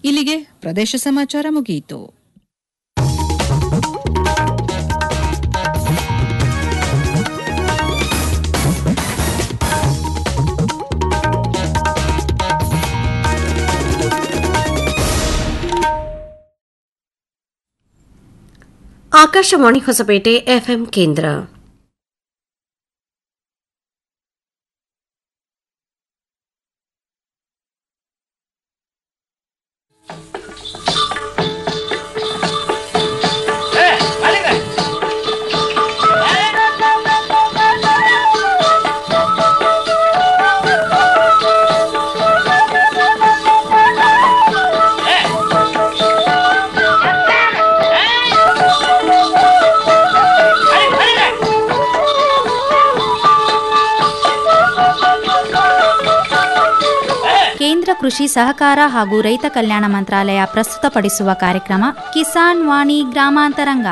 ಇಲ್ಲಿಗೆ ಪ್ರದೇಶ ಸಮಾಚಾರ ಮುಗಿಯಿತು ಆಕಾಶವಾಣಿ ಹೊಸಪೇಟೆ ಎಫ್ಎಂ ಕೇಂದ್ರ ಕೇಂದ್ರ ಕೃಷಿ ಸಹಕಾರ ಹಾಗೂ ರೈತ ಕಲ್ಯಾಣ ಮಂತ್ರಾಲಯ ಪ್ರಸ್ತುತಪಡಿಸುವ ಕಾರ್ಯಕ್ರಮ ಕಿಸಾನ್ ವಾಣಿ ಗ್ರಾಮಾಂತರಂಗ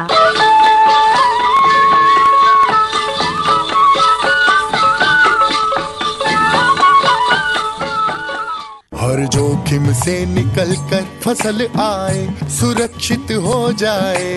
हर जोखिम से निकल कर फसल आए सुरक्षित हो जाए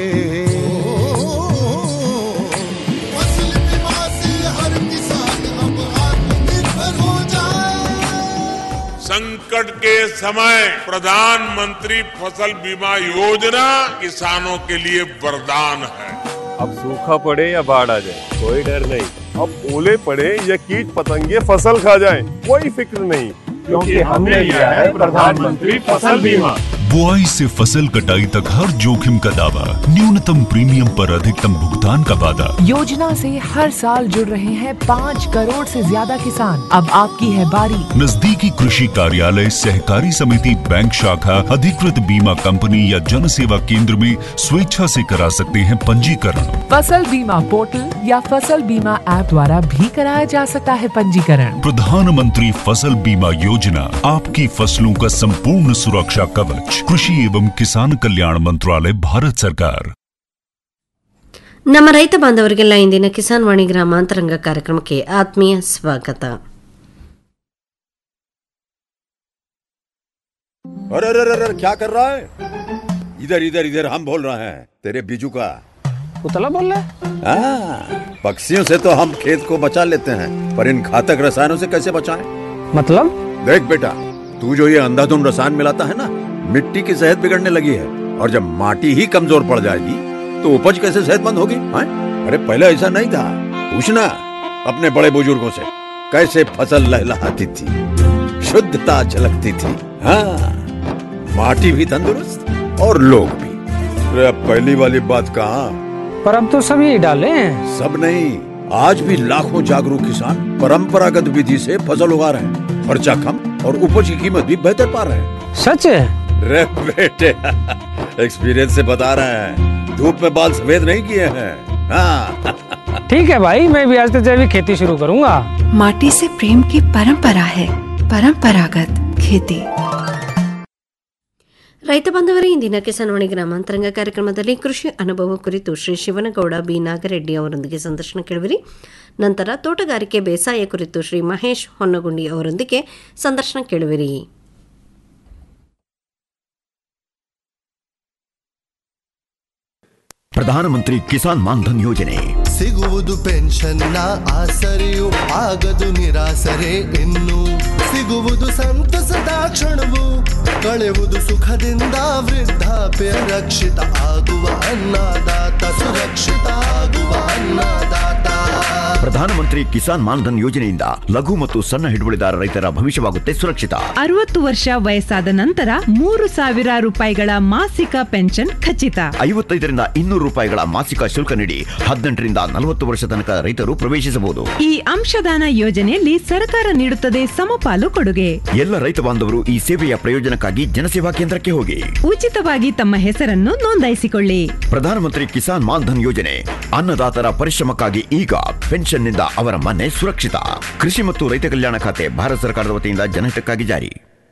फसल बीमा से हर किसान अब आत्मनिर्भर हो जाए संकट के समय प्रधानमंत्री फसल बीमा योजना किसानों के लिए वरदान है अब सूखा पड़े या बाढ़ आ जाए कोई डर नहीं अब ओले पड़े या कीट पतंगे फसल खा जाए कोई फिक्र नहीं क्योंकि हमने लिया है प्रधानमंत्री फसल बीमा बुआई से फसल कटाई तक हर जोखिम का दावा न्यूनतम प्रीमियम पर अधिकतम भुगतान का वादा योजना से हर साल जुड़ रहे हैं पाँच करोड़ से ज्यादा किसान अब आपकी है बारी नजदीकी कृषि कार्यालय सहकारी समिति बैंक शाखा अधिकृत बीमा कंपनी या जन सेवा केंद्र में स्वेच्छा से करा सकते हैं पंजीकरण फसल बीमा पोर्टल या फसल बीमा ऐप द्वारा भी कराया जा सकता है पंजीकरण प्रधानमंत्री फसल बीमा योजना आपकी फसलों का संपूर्ण सुरक्षा कवच कृषि एवं किसान कल्याण मंत्रालय भारत सरकार ನಮ್ಮ ರೈತ ಬಾಂಧವರಿಗೆಲ್ಲ ಇಂದಿನ ಕಿಸಾನ್ ವಾಣಿ ಗ್ರಾಮಾಂತರಂಗ ಕಾರ್ಯಕ್ರಮಕ್ಕೆ ಆತ್ಮೀಯ ಸ್ವಾಗತ अरे अरे अरे अरे, क्या कर रहा है इधर इधर इधर हम बोल रहे हैं तेरे बीजू का उतला बोल रहा है हाँ, पक्षियों से तो हम खेत को बचा लेते हैं पर इन घातक रसायनों से कैसे बचाएं? मतलब देख बेटा तू जो ये अंधाधुंध रसायन मिलाता है ना मिट्टी की सेहत बिगड़ने लगी है और जब माटी ही कमजोर पड़ जाएगी तो उपज कैसे सेहतमंद होगी हाँ? अरे पहले ऐसा नहीं था पूछना अपने बड़े बुजुर्गों से कैसे फसल लहलहाती थी शुद्धता झलकती थी हाँ माटी भी तंदुरुस्त और लोग भी अरे अब पहली वाली बात कहाँ पर अब तो सब यही डाले हैं सब नहीं आज भी लाखों जागरूक किसान परंपरागत विधि से फसल उगा रहे हैं खर्चा कम और उपज की कीमत भी बेहतर पा रहे हैं सच है रे बेटे एक्सपीरियंस से बता रहे हैं धूप में बाल सफेद नहीं किए हैं हाँ ठीक है भाई मैं भी आज से जैविक खेती शुरू करूंगा माटी से प्रेम की परंपरा है परंपरागत खेती ರೈತ ಬಾಂಧವರೇ ಇಂದಿನ ಕಿಸಾನ್ವಾಣಿ ಗ್ರಾಮಾಂತರಂಗ ಕಾರ್ಯಕ್ರಮದಲ್ಲಿ ಕೃಷಿ ಅನುಭವ ಕುರಿತು ಶ್ರೀ ಶಿವನಗೌಡ ಬಿ ನಾಗರೆಡ್ಡಿ ಅವರೊಂದಿಗೆ ಸಂದರ್ಶನ ಕೇಳುವಿರಿ ನಂತರ ತೋಟಗಾರಿಕೆ ಬೇಸಾಯ ಕುರಿತು ಶ್ರೀ ಮಹೇಶ್ ಹೊನ್ನಗುಂಡಿ ಅವರೊಂದಿಗೆ ಸಂದರ್ಶನ ಕೇಳುವಿರಿ ಪ್ರಧಾನಮಂತ್ರಿ ಕಿಸಾನ್ ಮಾನ್ಧನ್ ಯೋಜನೆ ಸಿಗುವುದು ಪೆನ್ಷನ್ನ ಆಸರೆಯು ಆಗದು ನಿರಾಸರೆ ಇನ್ನು ಸಿಗುವುದು ಸಂತಸದ ಕ್ಷಣವು ಕಳೆಯುವುದು ಸುಖದಿಂದ ವೃದ್ಧಾಪ್ಯ ರಕ್ಷಿತ ಆಗುವ ಅನ್ನದಾತ ಸುರಕ್ಷಿತ ಆಗುವ ಅನ್ನದಾತ ಪ್ರಧಾನಮಂತ್ರಿ ಕಿಸಾನ್ ಮಾನ್ಧನ್ ಯೋಜನೆಯಿಂದ ಲಘು ಮತ್ತು ಸಣ್ಣ ಹಿಡುವಳಿದಾರ ರೈತರ ಭವಿಷ್ಯವಾಗುತ್ತೆ ಸುರಕ್ಷಿತ ಅರವತ್ತು ವರ್ಷ ವಯಸ್ಸಾದ ನಂತರ ಮೂರು ಸಾವಿರ ರೂಪಾಯಿಗಳ ಮಾಸಿಕ ಪೆನ್ಷನ್ ಖಚಿತ ಐವತ್ತೈದರಿಂದ ಇನ್ನೂರು ರೂಪಾಯಿಗಳ ಮಾಸಿಕ ಶುಲ್ಕ ನೀಡಿ ಹದಿನೆಂಟರಿಂದ ನಲವತ್ತು ವರ್ಷ ತನಕ ರೈತರು ಪ್ರವೇಶಿಸಬಹುದು ಈ ಅಂಶದಾನ ಯೋಜನೆಯಲ್ಲಿ ಸರ್ಕಾರ ನೀಡುತ್ತದೆ ಸಮಪಾಲು ಕೊಡುಗೆ ಎಲ್ಲ ರೈತ ಬಾಂಧವರು ಈ ಸೇವೆಯ ಪ್ರಯೋಜನಕ್ಕಾಗಿ ಜನಸೇವಾ ಕೇಂದ್ರಕ್ಕೆ ಹೋಗಿ ಉಚಿತವಾಗಿ ತಮ್ಮ ಹೆಸರನ್ನು ನೋಂದಾಯಿಸಿಕೊಳ್ಳಿ ಪ್ರಧಾನಮಂತ್ರಿ ಕಿಸಾನ್ ಮಾನ್ಧನ್ ಯೋಜನೆ ಅನ್ನದಾತರ ಪರಿಶ್ರಮಕ್ಕಾಗಿ ಈಗ ಪೆನ್ಷನ್ನಿಂದ ಅವರ ಮನೆ ಸುರಕ್ಷಿತ ಕೃಷಿ ಮತ್ತು ರೈತ ಕಲ್ಯಾಣ ಖಾತೆ ಭಾರತ ಸರ್ಕಾರದ ವತಿಯಿಂದ ಜನಹಿತಕ್ಕಾಗಿ ಜಾರಿ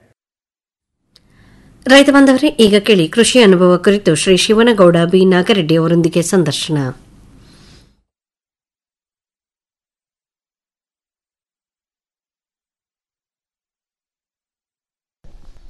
ರೈತ ಬಾಂಧವರೇ ಈಗ ಕೇಳಿ ಕೃಷಿ ಅನುಭವ ಕುರಿತು ಶ್ರೀ ಶಿವನಗೌಡ ಬಿ ನಾಗರೆಡ್ಡಿ ಅವರೊಂದಿಗೆ ಸಂದರ್ಶನ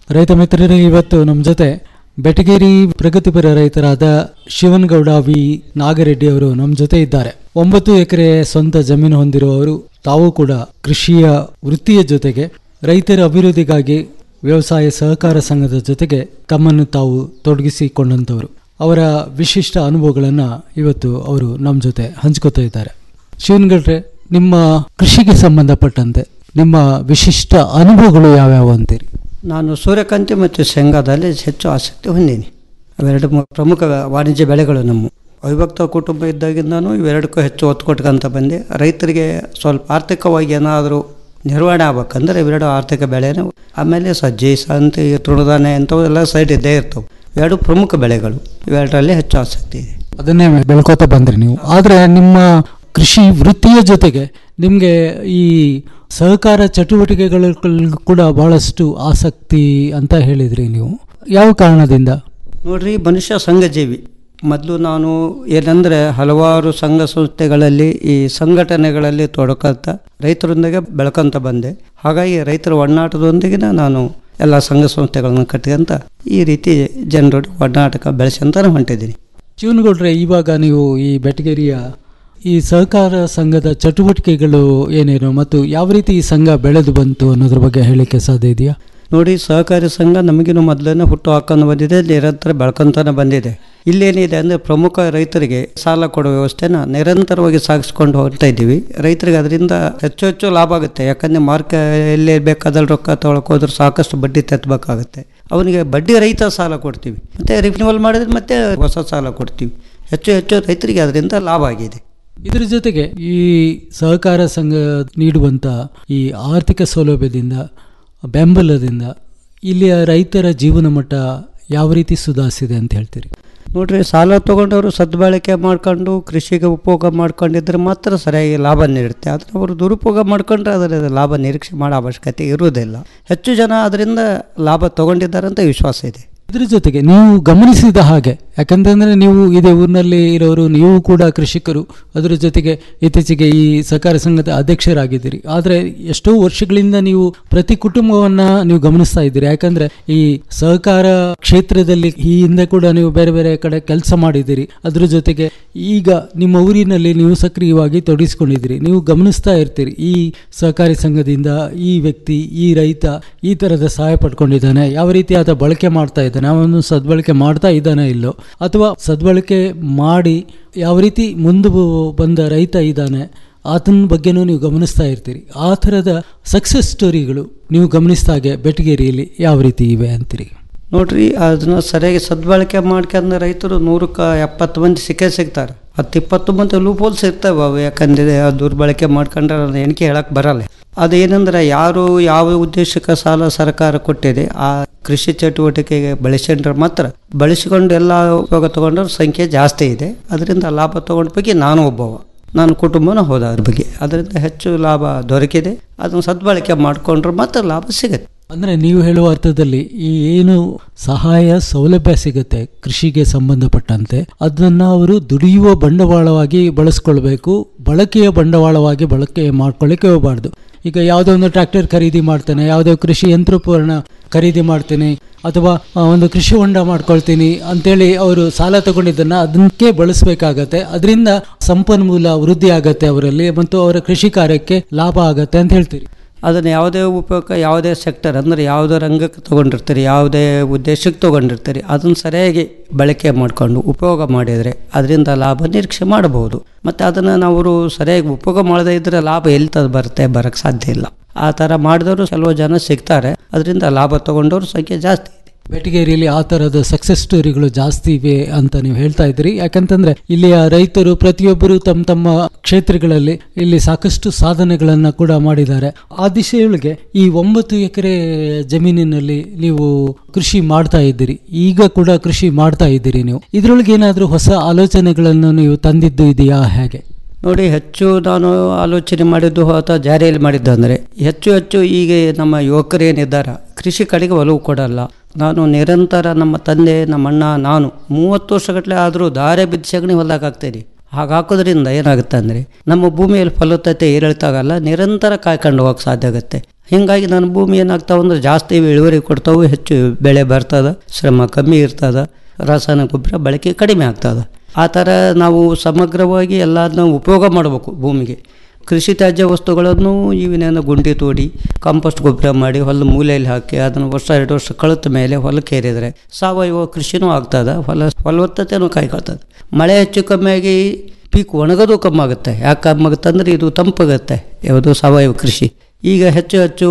ರೈತ ಮಿತ್ರರೇ ಇವತ್ತು ನಮ್ಮ ಜೊತೆ ಬೆಟಗೇರಿ ಪ್ರಗತಿಪರ ರೈತರಾದ ಶಿವನಗೌಡ ವಿ ನಾಗರೆಡ್ಡಿ ಅವರು ನಮ್ಮ ಜೊತೆ ಇದ್ದಾರೆ ಒಂಬತ್ತು ಎಕರೆ ಸ್ವಂತ ಜಮೀನು ಹೊಂದಿರುವವರು ತಾವು ಕೂಡ ಕೃಷಿಯ ವೃತ್ತಿಯ ಜೊತೆಗೆ ರೈತರ ಅಭಿವೃದ್ಧಿಗಾಗಿ ವ್ಯವಸಾಯ ಸಹಕಾರ ಸಂಘದ ಜೊತೆಗೆ ತಮ್ಮನ್ನು ತಾವು ತೊಡಗಿಸಿಕೊಂಡಂಥವರು ಅವರ ವಿಶಿಷ್ಟ ಅನುಭವಗಳನ್ನು ಇವತ್ತು ಅವರು ನಮ್ಮ ಜೊತೆ ಹಂಚ್ಕೋತಾ ಇದ್ದಾರೆ ಶಿವನಗೌಡ್ರೆ ನಿಮ್ಮ ಕೃಷಿಗೆ ಸಂಬಂಧಪಟ್ಟಂತೆ ನಿಮ್ಮ ವಿಶಿಷ್ಟ ಅನುಭವಗಳು ಯಾವ್ಯಾವು ಅಂತೀರಿ ನಾನು ಸೂರ್ಯಕಾಂತಿ ಮತ್ತು ಶೇಂಗಾದಲ್ಲಿ ಹೆಚ್ಚು ಆಸಕ್ತಿ ಹೊಂದೀನಿ ಅವೆರಡು ಮು- ಪ್ರಮುಖ ವಾಣಿಜ್ಯ ಬೆಳೆಗಳು ನಮ್ಮ ಅವಿಭಕ್ತ ಕುಟುಂಬ ಇದ್ದಾಗಿಂದನೂ ಇವೆರಡಕ್ಕೂ ಹೆಚ್ಚು ಒತ್ತು ಕೊಟ್ಕೊಂತ ಬಂದೆ ರೈತರಿಗೆ ಸ್ವಲ್ಪ ಆರ್ಥಿಕವಾಗಿ ಏನಾದರೂ ನಿರ್ವಹಣೆ ಆಗ್ಬೇಕಂದ್ರೆ ಇವೆರಡು ಆರ್ಥಿಕ ಬೆಳೆನೇ ಆಮೇಲೆ ಸಜ್ಜೆ ಸಂತಿ ತೃಣಧಾನ್ಯ ಇಂಥವೆಲ್ಲ ಸೈಡ್ ಇದ್ದೇ ಇರ್ತವೆ ಎರಡು ಪ್ರಮುಖ ಬೆಳೆಗಳು ಇವೆರಡರಲ್ಲಿ ಹೆಚ್ಚು ಆಸಕ್ತಿ ಇದೆ ಅದನ್ನೇ ಬೆಳ್ಕೋತಾ ಬಂದ್ರಿ ನೀವು ಆದರೆ ನಿಮ್ಮ ಕೃಷಿ ವೃತ್ತಿಯ ಜೊತೆಗೆ ನಿಮಗೆ ಈ ಸಹಕಾರ ಚಟುವಟಿಕೆಗಳು ಕೂಡ ಬಹಳಷ್ಟು ಆಸಕ್ತಿ ಅಂತ ಹೇಳಿದ್ರಿ ನೀವು ಯಾವ ಕಾರಣದಿಂದ ನೋಡ್ರಿ ಮನುಷ್ಯ ಸಂಘಜೀವಿ ಮೊದಲು ನಾನು ಏನಂದರೆ ಹಲವಾರು ಸಂಘ ಸಂಸ್ಥೆಗಳಲ್ಲಿ ಈ ಸಂಘಟನೆಗಳಲ್ಲಿ ತೊಡಕಂತ ರೈತರೊಂದಿಗೆ ಬೆಳ್ಕೊಂತ ಬಂದೆ ಹಾಗಾಗಿ ರೈತರ ಒಡನಾಟದೊಂದಿಗಿನ ನಾನು ಎಲ್ಲ ಸಂಘ ಸಂಸ್ಥೆಗಳನ್ನು ಕಟ್ಕೊಂತ ಈ ರೀತಿ ಜನರು ಒಡನಾಟಕ ಬೆಳೆಸಂತಾನೆ ಹೊಂಟಿದ್ದೀನಿ ಶಿವನಗೌಡ್ರೆ ಇವಾಗ ನೀವು ಈ ಬೆಟಗೇರಿಯ ಈ ಸಹಕಾರ ಸಂಘದ ಚಟುವಟಿಕೆಗಳು ಏನೇನು ಮತ್ತು ಯಾವ ರೀತಿ ಈ ಸಂಘ ಬೆಳೆದು ಬಂತು ಅನ್ನೋದ್ರ ಬಗ್ಗೆ ಹೇಳಲಿಕ್ಕೆ ಸಾಧ್ಯ ಇದೆಯಾ ನೋಡಿ ಸಹಕಾರಿ ಸಂಘ ನಮಗಿನ್ನು ಮೊದಲನೇ ಹುಟ್ಟು ಹಾಕೊಂಡು ಬಂದಿದೆ ನಿರಂತರ ಬೆಳ್ಕೊಂತಾನೆ ಬಂದಿದೆ ಇಲ್ಲೇನಿದೆ ಅಂದರೆ ಪ್ರಮುಖ ರೈತರಿಗೆ ಸಾಲ ಕೊಡೋ ವ್ಯವಸ್ಥೆನ ನಿರಂತರವಾಗಿ ಸಾಗಿಸ್ಕೊಂಡು ಹೋಗ್ತಾ ಇದ್ದೀವಿ ರೈತರಿಗೆ ಅದರಿಂದ ಹೆಚ್ಚು ಹೆಚ್ಚು ಲಾಭ ಆಗುತ್ತೆ ಯಾಕಂದರೆ ಮಾರ್ಕ ಎಲ್ಲಿ ಬೇಕಾದಲ್ಲಿ ರೊಕ್ಕ ತೊಗೊಳಕ್ಕೆ ಹೋದ್ರೆ ಸಾಕಷ್ಟು ಬಡ್ಡಿ ತೆತ್ತಬೇಕಾಗುತ್ತೆ ಅವನಿಗೆ ಬಡ್ಡಿ ರಹಿತ ಸಾಲ ಕೊಡ್ತೀವಿ ಮತ್ತು ರಿನ್ಯೂವಲ್ ಮಾಡಿದ್ರೆ ಮತ್ತೆ ಹೊಸ ಸಾಲ ಕೊಡ್ತೀವಿ ಹೆಚ್ಚು ಹೆಚ್ಚು ರೈತರಿಗೆ ಅದರಿಂದ ಲಾಭ ಆಗಿದೆ ಇದರ ಜೊತೆಗೆ ಈ ಸಹಕಾರ ಸಂಘ ನೀಡುವಂಥ ಈ ಆರ್ಥಿಕ ಸೌಲಭ್ಯದಿಂದ ಬೆಂಬಲದಿಂದ ಇಲ್ಲಿಯ ರೈತರ ಜೀವನ ಮಟ್ಟ ಯಾವ ರೀತಿ ಸುಧಾರಿಸಿದೆ ಅಂತ ಹೇಳ್ತೀರಿ ನೋಡ್ರಿ ಸಾಲ ತೊಗೊಂಡವರು ಸದ್ಬಳಕೆ ಮಾಡ್ಕೊಂಡು ಕೃಷಿಗೆ ಉಪಯೋಗ ಮಾಡ್ಕೊಂಡಿದ್ರೆ ಮಾತ್ರ ಸರಿಯಾಗಿ ಲಾಭ ನೀಡುತ್ತೆ ಆದರೆ ಅವರು ದುರುಪಯೋಗ ಮಾಡ್ಕೊಂಡ್ರೆ ಅದರ ಲಾಭ ನಿರೀಕ್ಷೆ ಮಾಡೋ ಅವಶ್ಯಕತೆ ಇರುವುದಿಲ್ಲ ಹೆಚ್ಚು ಜನ ಅದರಿಂದ ಲಾಭ ತಗೊಂಡಿದ್ದಾರೆ ಅಂತ ವಿಶ್ವಾಸ ಇದೆ ಇದ್ರ ಜೊತೆಗೆ ನೀವು ಗಮನಿಸಿದ ಹಾಗೆ ಯಾಕಂತಂದ್ರೆ ನೀವು ಇದೇ ಊರಿನಲ್ಲಿ ಇರೋರು ನೀವು ಕೂಡ ಕೃಷಿಕರು ಅದರ ಜೊತೆಗೆ ಇತ್ತೀಚೆಗೆ ಈ ಸಹಕಾರ ಸಂಘದ ಅಧ್ಯಕ್ಷರಾಗಿದ್ದೀರಿ ಆದರೆ ಎಷ್ಟೋ ವರ್ಷಗಳಿಂದ ನೀವು ಪ್ರತಿ ಕುಟುಂಬವನ್ನ ನೀವು ಗಮನಿಸ್ತಾ ಇದ್ದೀರಿ ಯಾಕಂದ್ರೆ ಈ ಸಹಕಾರ ಕ್ಷೇತ್ರದಲ್ಲಿ ಈ ಹಿಂದೆ ಕೂಡ ನೀವು ಬೇರೆ ಬೇರೆ ಕಡೆ ಕೆಲಸ ಮಾಡಿದ್ದೀರಿ ಅದ್ರ ಜೊತೆಗೆ ಈಗ ನಿಮ್ಮ ಊರಿನಲ್ಲಿ ನೀವು ಸಕ್ರಿಯವಾಗಿ ತೊಡಗಿಸ್ಕೊಂಡಿದ್ದೀರಿ ನೀವು ಗಮನಿಸ್ತಾ ಇರ್ತೀರಿ ಈ ಸಹಕಾರಿ ಸಂಘದಿಂದ ಈ ವ್ಯಕ್ತಿ ಈ ರೈತ ಈ ತರದ ಸಹಾಯ ಪಡ್ಕೊಂಡಿದ್ದಾನೆ ಯಾವ ರೀತಿ ಆತ ಬಳಕೆ ಮಾಡ್ತಾ ಇದ್ದಾನೆ ಅವನು ಸದ್ಬಳಕೆ ಮಾಡ್ತಾ ಇದ್ದಾನೆ ಇಲ್ಲೋ ಅಥವಾ ಸದ್ಬಳಕೆ ಮಾಡಿ ಯಾವ ರೀತಿ ಮುಂದೆ ಬಂದ ರೈತ ಇದ್ದಾನೆ ಆತನ ಬಗ್ಗೆನೂ ನೀವು ಗಮನಿಸ್ತಾ ಇರ್ತೀರಿ ಆ ಥರದ ಸಕ್ಸಸ್ ಸ್ಟೋರಿಗಳು ನೀವು ಗಮನಿಸಿದಾಗೆ ಬೆಟಗೇರಿಯಲ್ಲಿ ಯಾವ ರೀತಿ ಇವೆ ಅಂತೀರಿ ನೋಡ್ರಿ ಅದನ್ನ ಸರಿಯಾಗಿ ಸದ್ಬಳಕೆ ಮಾಡ್ಕೊಂಡು ರೈತರು ನೂರಕ್ಕೆ ಎಪ್ಪತ್ತು ಮಂದಿ ಸಿಕ್ಕೇ ಸಿಗ್ತಾರೆ ಹತ್ತು ಇಪ್ಪತ್ತು ಮಂದಿ ಲೂಪೋಲ್ಸ್ ಇರ್ತವೆ ಅವು ಯಾಕಂದ್ರೆ ಆ ದುರ್ಬಳಕೆ ಮಾಡ್ಕೊಂಡ್ರೆ ಅದು ಎಣಿಕೆ ಹೇಳಕ್ಕೆ ಬರಲ್ಲ ಅದೇನೆಂದ್ರೆ ಯಾರು ಯಾವ ಉದ್ದೇಶಕ್ಕೆ ಸಾಲ ಸರ್ಕಾರ ಕೊಟ್ಟಿದೆ ಆ ಕೃಷಿ ಚಟುವಟಿಕೆಗೆ ಬಳಸ್ಕೊಂಡ್ರೆ ಮಾತ್ರ ಬಳಸಿಕೊಂಡು ಎಲ್ಲ ಉಪಯೋಗ ತಗೊಂಡ್ರ ಸಂಖ್ಯೆ ಜಾಸ್ತಿ ಇದೆ ಅದರಿಂದ ಲಾಭ ತಗೊಂಡ ಬಗ್ಗೆ ನಾನು ಒಬ್ಬವ ನನ್ನ ಕುಟುಂಬನೂ ಹೋದ ಅದ್ರ ಬಗ್ಗೆ ಅದರಿಂದ ಹೆಚ್ಚು ಲಾಭ ದೊರಕಿದೆ ಅದನ್ನು ಸದ್ಬಳಕೆ ಮಾಡಿಕೊಂಡ್ರೆ ಮಾತ್ರ ಲಾಭ ಸಿಗುತ್ತೆ ಅಂದರೆ ನೀವು ಹೇಳುವ ಅರ್ಥದಲ್ಲಿ ಈ ಏನು ಸಹಾಯ ಸೌಲಭ್ಯ ಸಿಗುತ್ತೆ ಕೃಷಿಗೆ ಸಂಬಂಧಪಟ್ಟಂತೆ ಅದನ್ನು ಅವರು ದುಡಿಯುವ ಬಂಡವಾಳವಾಗಿ ಬಳಸ್ಕೊಳ್ಬೇಕು ಬಳಕೆಯ ಬಂಡವಾಳವಾಗಿ ಬಳಕೆ ಮಾಡ್ಕೊಳ್ಳಿಕ್ಕೆ ಹೋಗಬಾರ್ದು ಈಗ ಯಾವುದೋ ಒಂದು ಟ್ರ್ಯಾಕ್ಟರ್ ಖರೀದಿ ಮಾಡ್ತಾನೆ ಯಾವುದೋ ಕೃಷಿ ಯಂತ್ರೋಪಕರಣ ಖರೀದಿ ಮಾಡ್ತೀನಿ ಅಥವಾ ಆ, ಒಂದು ಕೃಷಿ ಹೊಂಡ ಮಾಡ್ಕೊಳ್ತೀನಿ ಅಂತೇಳಿ ಅವರು ಸಾಲ ತಗೊಂಡಿದ್ದನ್ನ ಅದಕ್ಕೆ ಬಳಸಬೇಕಾಗತ್ತೆ ಅದರಿಂದ ಸಂಪನ್ಮೂಲ ವೃದ್ಧಿ ಆಗತ್ತೆ ಅವರಲ್ಲಿ ಮತ್ತು ಅವರ ಕೃಷಿ ಕಾರ್ಯಕ್ಕೆ ಲಾಭ ಆಗತ್ತೆ ಅಂತ ಹೇಳ್ತೀರಿ ಅದನ್ನು ಯಾವುದೇ ಉಪಯೋಗ ಯಾವುದೇ ಸೆಕ್ಟರ್ ಅಂದರೆ ಯಾವುದೇ ರಂಗಕ್ಕೆ ತೊಗೊಂಡಿರ್ತೀರಿ ಯಾವುದೇ ಉದ್ದೇಶಕ್ಕೆ ತೊಗೊಂಡಿರ್ತೀರಿ ಅದನ್ನು ಸರಿಯಾಗಿ ಬಳಕೆ ಮಾಡಿಕೊಂಡು ಉಪಯೋಗ ಮಾಡಿದರೆ ಅದರಿಂದ ಲಾಭ ನಿರೀಕ್ಷೆ ಮಾಡಬಹುದು ಮತ್ತು ಅದನ್ನು ನಾವು ಸರಿಯಾಗಿ ಉಪಯೋಗ ಮಾಡದೇ ಇದ್ದರೆ ಲಾಭ ಎಲ್ಲಿ ತ ಬರುತ್ತೆ ಬರೋಕ್ಕೆ ಸಾಧ್ಯ ಇಲ್ಲ ಆ ಥರ ಮಾಡಿದವರು ಕೆಲವು ಜನ ಸಿಗ್ತಾರೆ ಅದರಿಂದ ಲಾಭ ತೊಗೊಂಡವ್ರ ಸಂಖ್ಯೆ ಜಾಸ್ತಿ ಬೆಟಗೇರಿಯಲ್ಲಿ ಆ ಥರದ ಸಕ್ಸಸ್ ಸ್ಟೋರಿಗಳು ಜಾಸ್ತಿ ಇವೆ ಅಂತ ನೀವು ಹೇಳ್ತಾ ಇದ್ದೀರಿ ಯಾಕಂತಂದ್ರೆ ಇಲ್ಲಿಯ ರೈತರು ಪ್ರತಿಯೊಬ್ಬರು ತಮ್ಮ ತಮ್ಮ ಕ್ಷೇತ್ರಗಳಲ್ಲಿ ಇಲ್ಲಿ ಸಾಕಷ್ಟು ಸಾಧನೆಗಳನ್ನ ಕೂಡ ಮಾಡಿದ್ದಾರೆ ಆ ದಿಶೆಯೊಳಗೆ ಈ ಒಂಬತ್ತು ಎಕರೆ ಜಮೀನಿನಲ್ಲಿ ನೀವು ಕೃಷಿ ಮಾಡ್ತಾ ಇದ್ದೀರಿ ಈಗ ಕೂಡ ಕೃಷಿ ಮಾಡ್ತಾ ಇದ್ದೀರಿ ನೀವು ಇದ್ರೊಳಗೆ ಏನಾದರೂ ಹೊಸ ಆಲೋಚನೆಗಳನ್ನು ನೀವು ತಂದಿದ್ದು ಇದೆಯಾ ಹೇಗೆ ನೋಡಿ ಹೆಚ್ಚು ನಾನು ಆಲೋಚನೆ ಮಾಡಿದ್ದು ಅಥವಾ ಜಾರಿಯಲ್ಲಿ ಮಾಡಿದ್ದು ಅಂದರೆ ಹೆಚ್ಚು ಹೆಚ್ಚು ಈಗ ನಮ್ಮ ಯುವಕರು ಏನಿದ್ದಾರೆ ಕೃಷಿ ಕಡೆಗೆ ಒಲವು ಕೊಡಲ್ಲ ನಾನು ನಿರಂತರ ನಮ್ಮ ತಂದೆ ನಮ್ಮ ಅಣ್ಣ ನಾನು ಮೂವತ್ತು ವರ್ಷಗಟ್ಟಲೆ ಆದರೂ ದಾರೆ ಬಿದ್ದು ಸಗಣಿ ಹೊಲ್ದಾಗ ಹಾಕ್ತೀನಿ ಹಾಗೆ ಹಾಕೋದ್ರಿಂದ ಏನಾಗುತ್ತೆ ಅಂದರೆ ನಮ್ಮ ಭೂಮಿಯಲ್ಲಿ ಫಲವತ್ತತೆ ಏರಿಳಿತಾಗಲ್ಲ ನಿರಂತರ ಕಾಯ್ಕೊಂಡು ಹೋಗಕ್ಕೆ ಸಾಧ್ಯ ಆಗುತ್ತೆ ಹೀಗಾಗಿ ನನ್ನ ಭೂಮಿ ಏನಾಗ್ತಾವೆ ಅಂದ್ರೆ ಜಾಸ್ತಿ ಇಳುವರಿ ಕೊಡ್ತಾವೆ ಹೆಚ್ಚು ಬೆಳೆ ಬರ್ತದೆ ಶ್ರಮ ಕಮ್ಮಿ ಇರ್ತದೆ ರಾಸಾಯನಿಕ ಗೊಬ್ಬರ ಬಳಕೆ ಕಡಿಮೆ ಆಗ್ತದೆ ಆ ಥರ ನಾವು ಸಮಗ್ರವಾಗಿ ಎಲ್ಲದನ್ನ ಉಪಯೋಗ ಮಾಡಬೇಕು ಭೂಮಿಗೆ ಕೃಷಿ ತ್ಯಾಜ್ಯ ವಸ್ತುಗಳನ್ನು ಇವಿನೇನು ಗುಂಡಿ ತೋಡಿ ಕಾಂಪೋಸ್ಟ್ ಗೊಬ್ಬರ ಮಾಡಿ ಹೊಲ ಮೂಲೆಯಲ್ಲಿ ಹಾಕಿ ಅದನ್ನು ವರ್ಷ ಎರಡು ವರ್ಷ ಕಳೆದ ಮೇಲೆ ಹೊಲಕ್ಕೆ ಏರಿದರೆ ಸಾವಯವ ಕೃಷಿನೂ ಆಗ್ತದೆ ಹೊಲ ಫಲವತ್ತತೆನೂ ಕಾಯ್ಕೊಳ್ತದೆ ಮಳೆ ಹೆಚ್ಚು ಕಮ್ಮಿಯಾಗಿ ಪೀಕ್ ಒಣಗೋದು ಕಮ್ಮಿ ಆಗುತ್ತೆ ಯಾಕೆ ಕಮ್ಮಿ ಆಗುತ್ತೆ ಅಂದರೆ ಇದು ತಂಪಾಗುತ್ತೆ ಯಾವುದು ಸಾವಯವ ಕೃಷಿ ಈಗ ಹೆಚ್ಚು ಹೆಚ್ಚು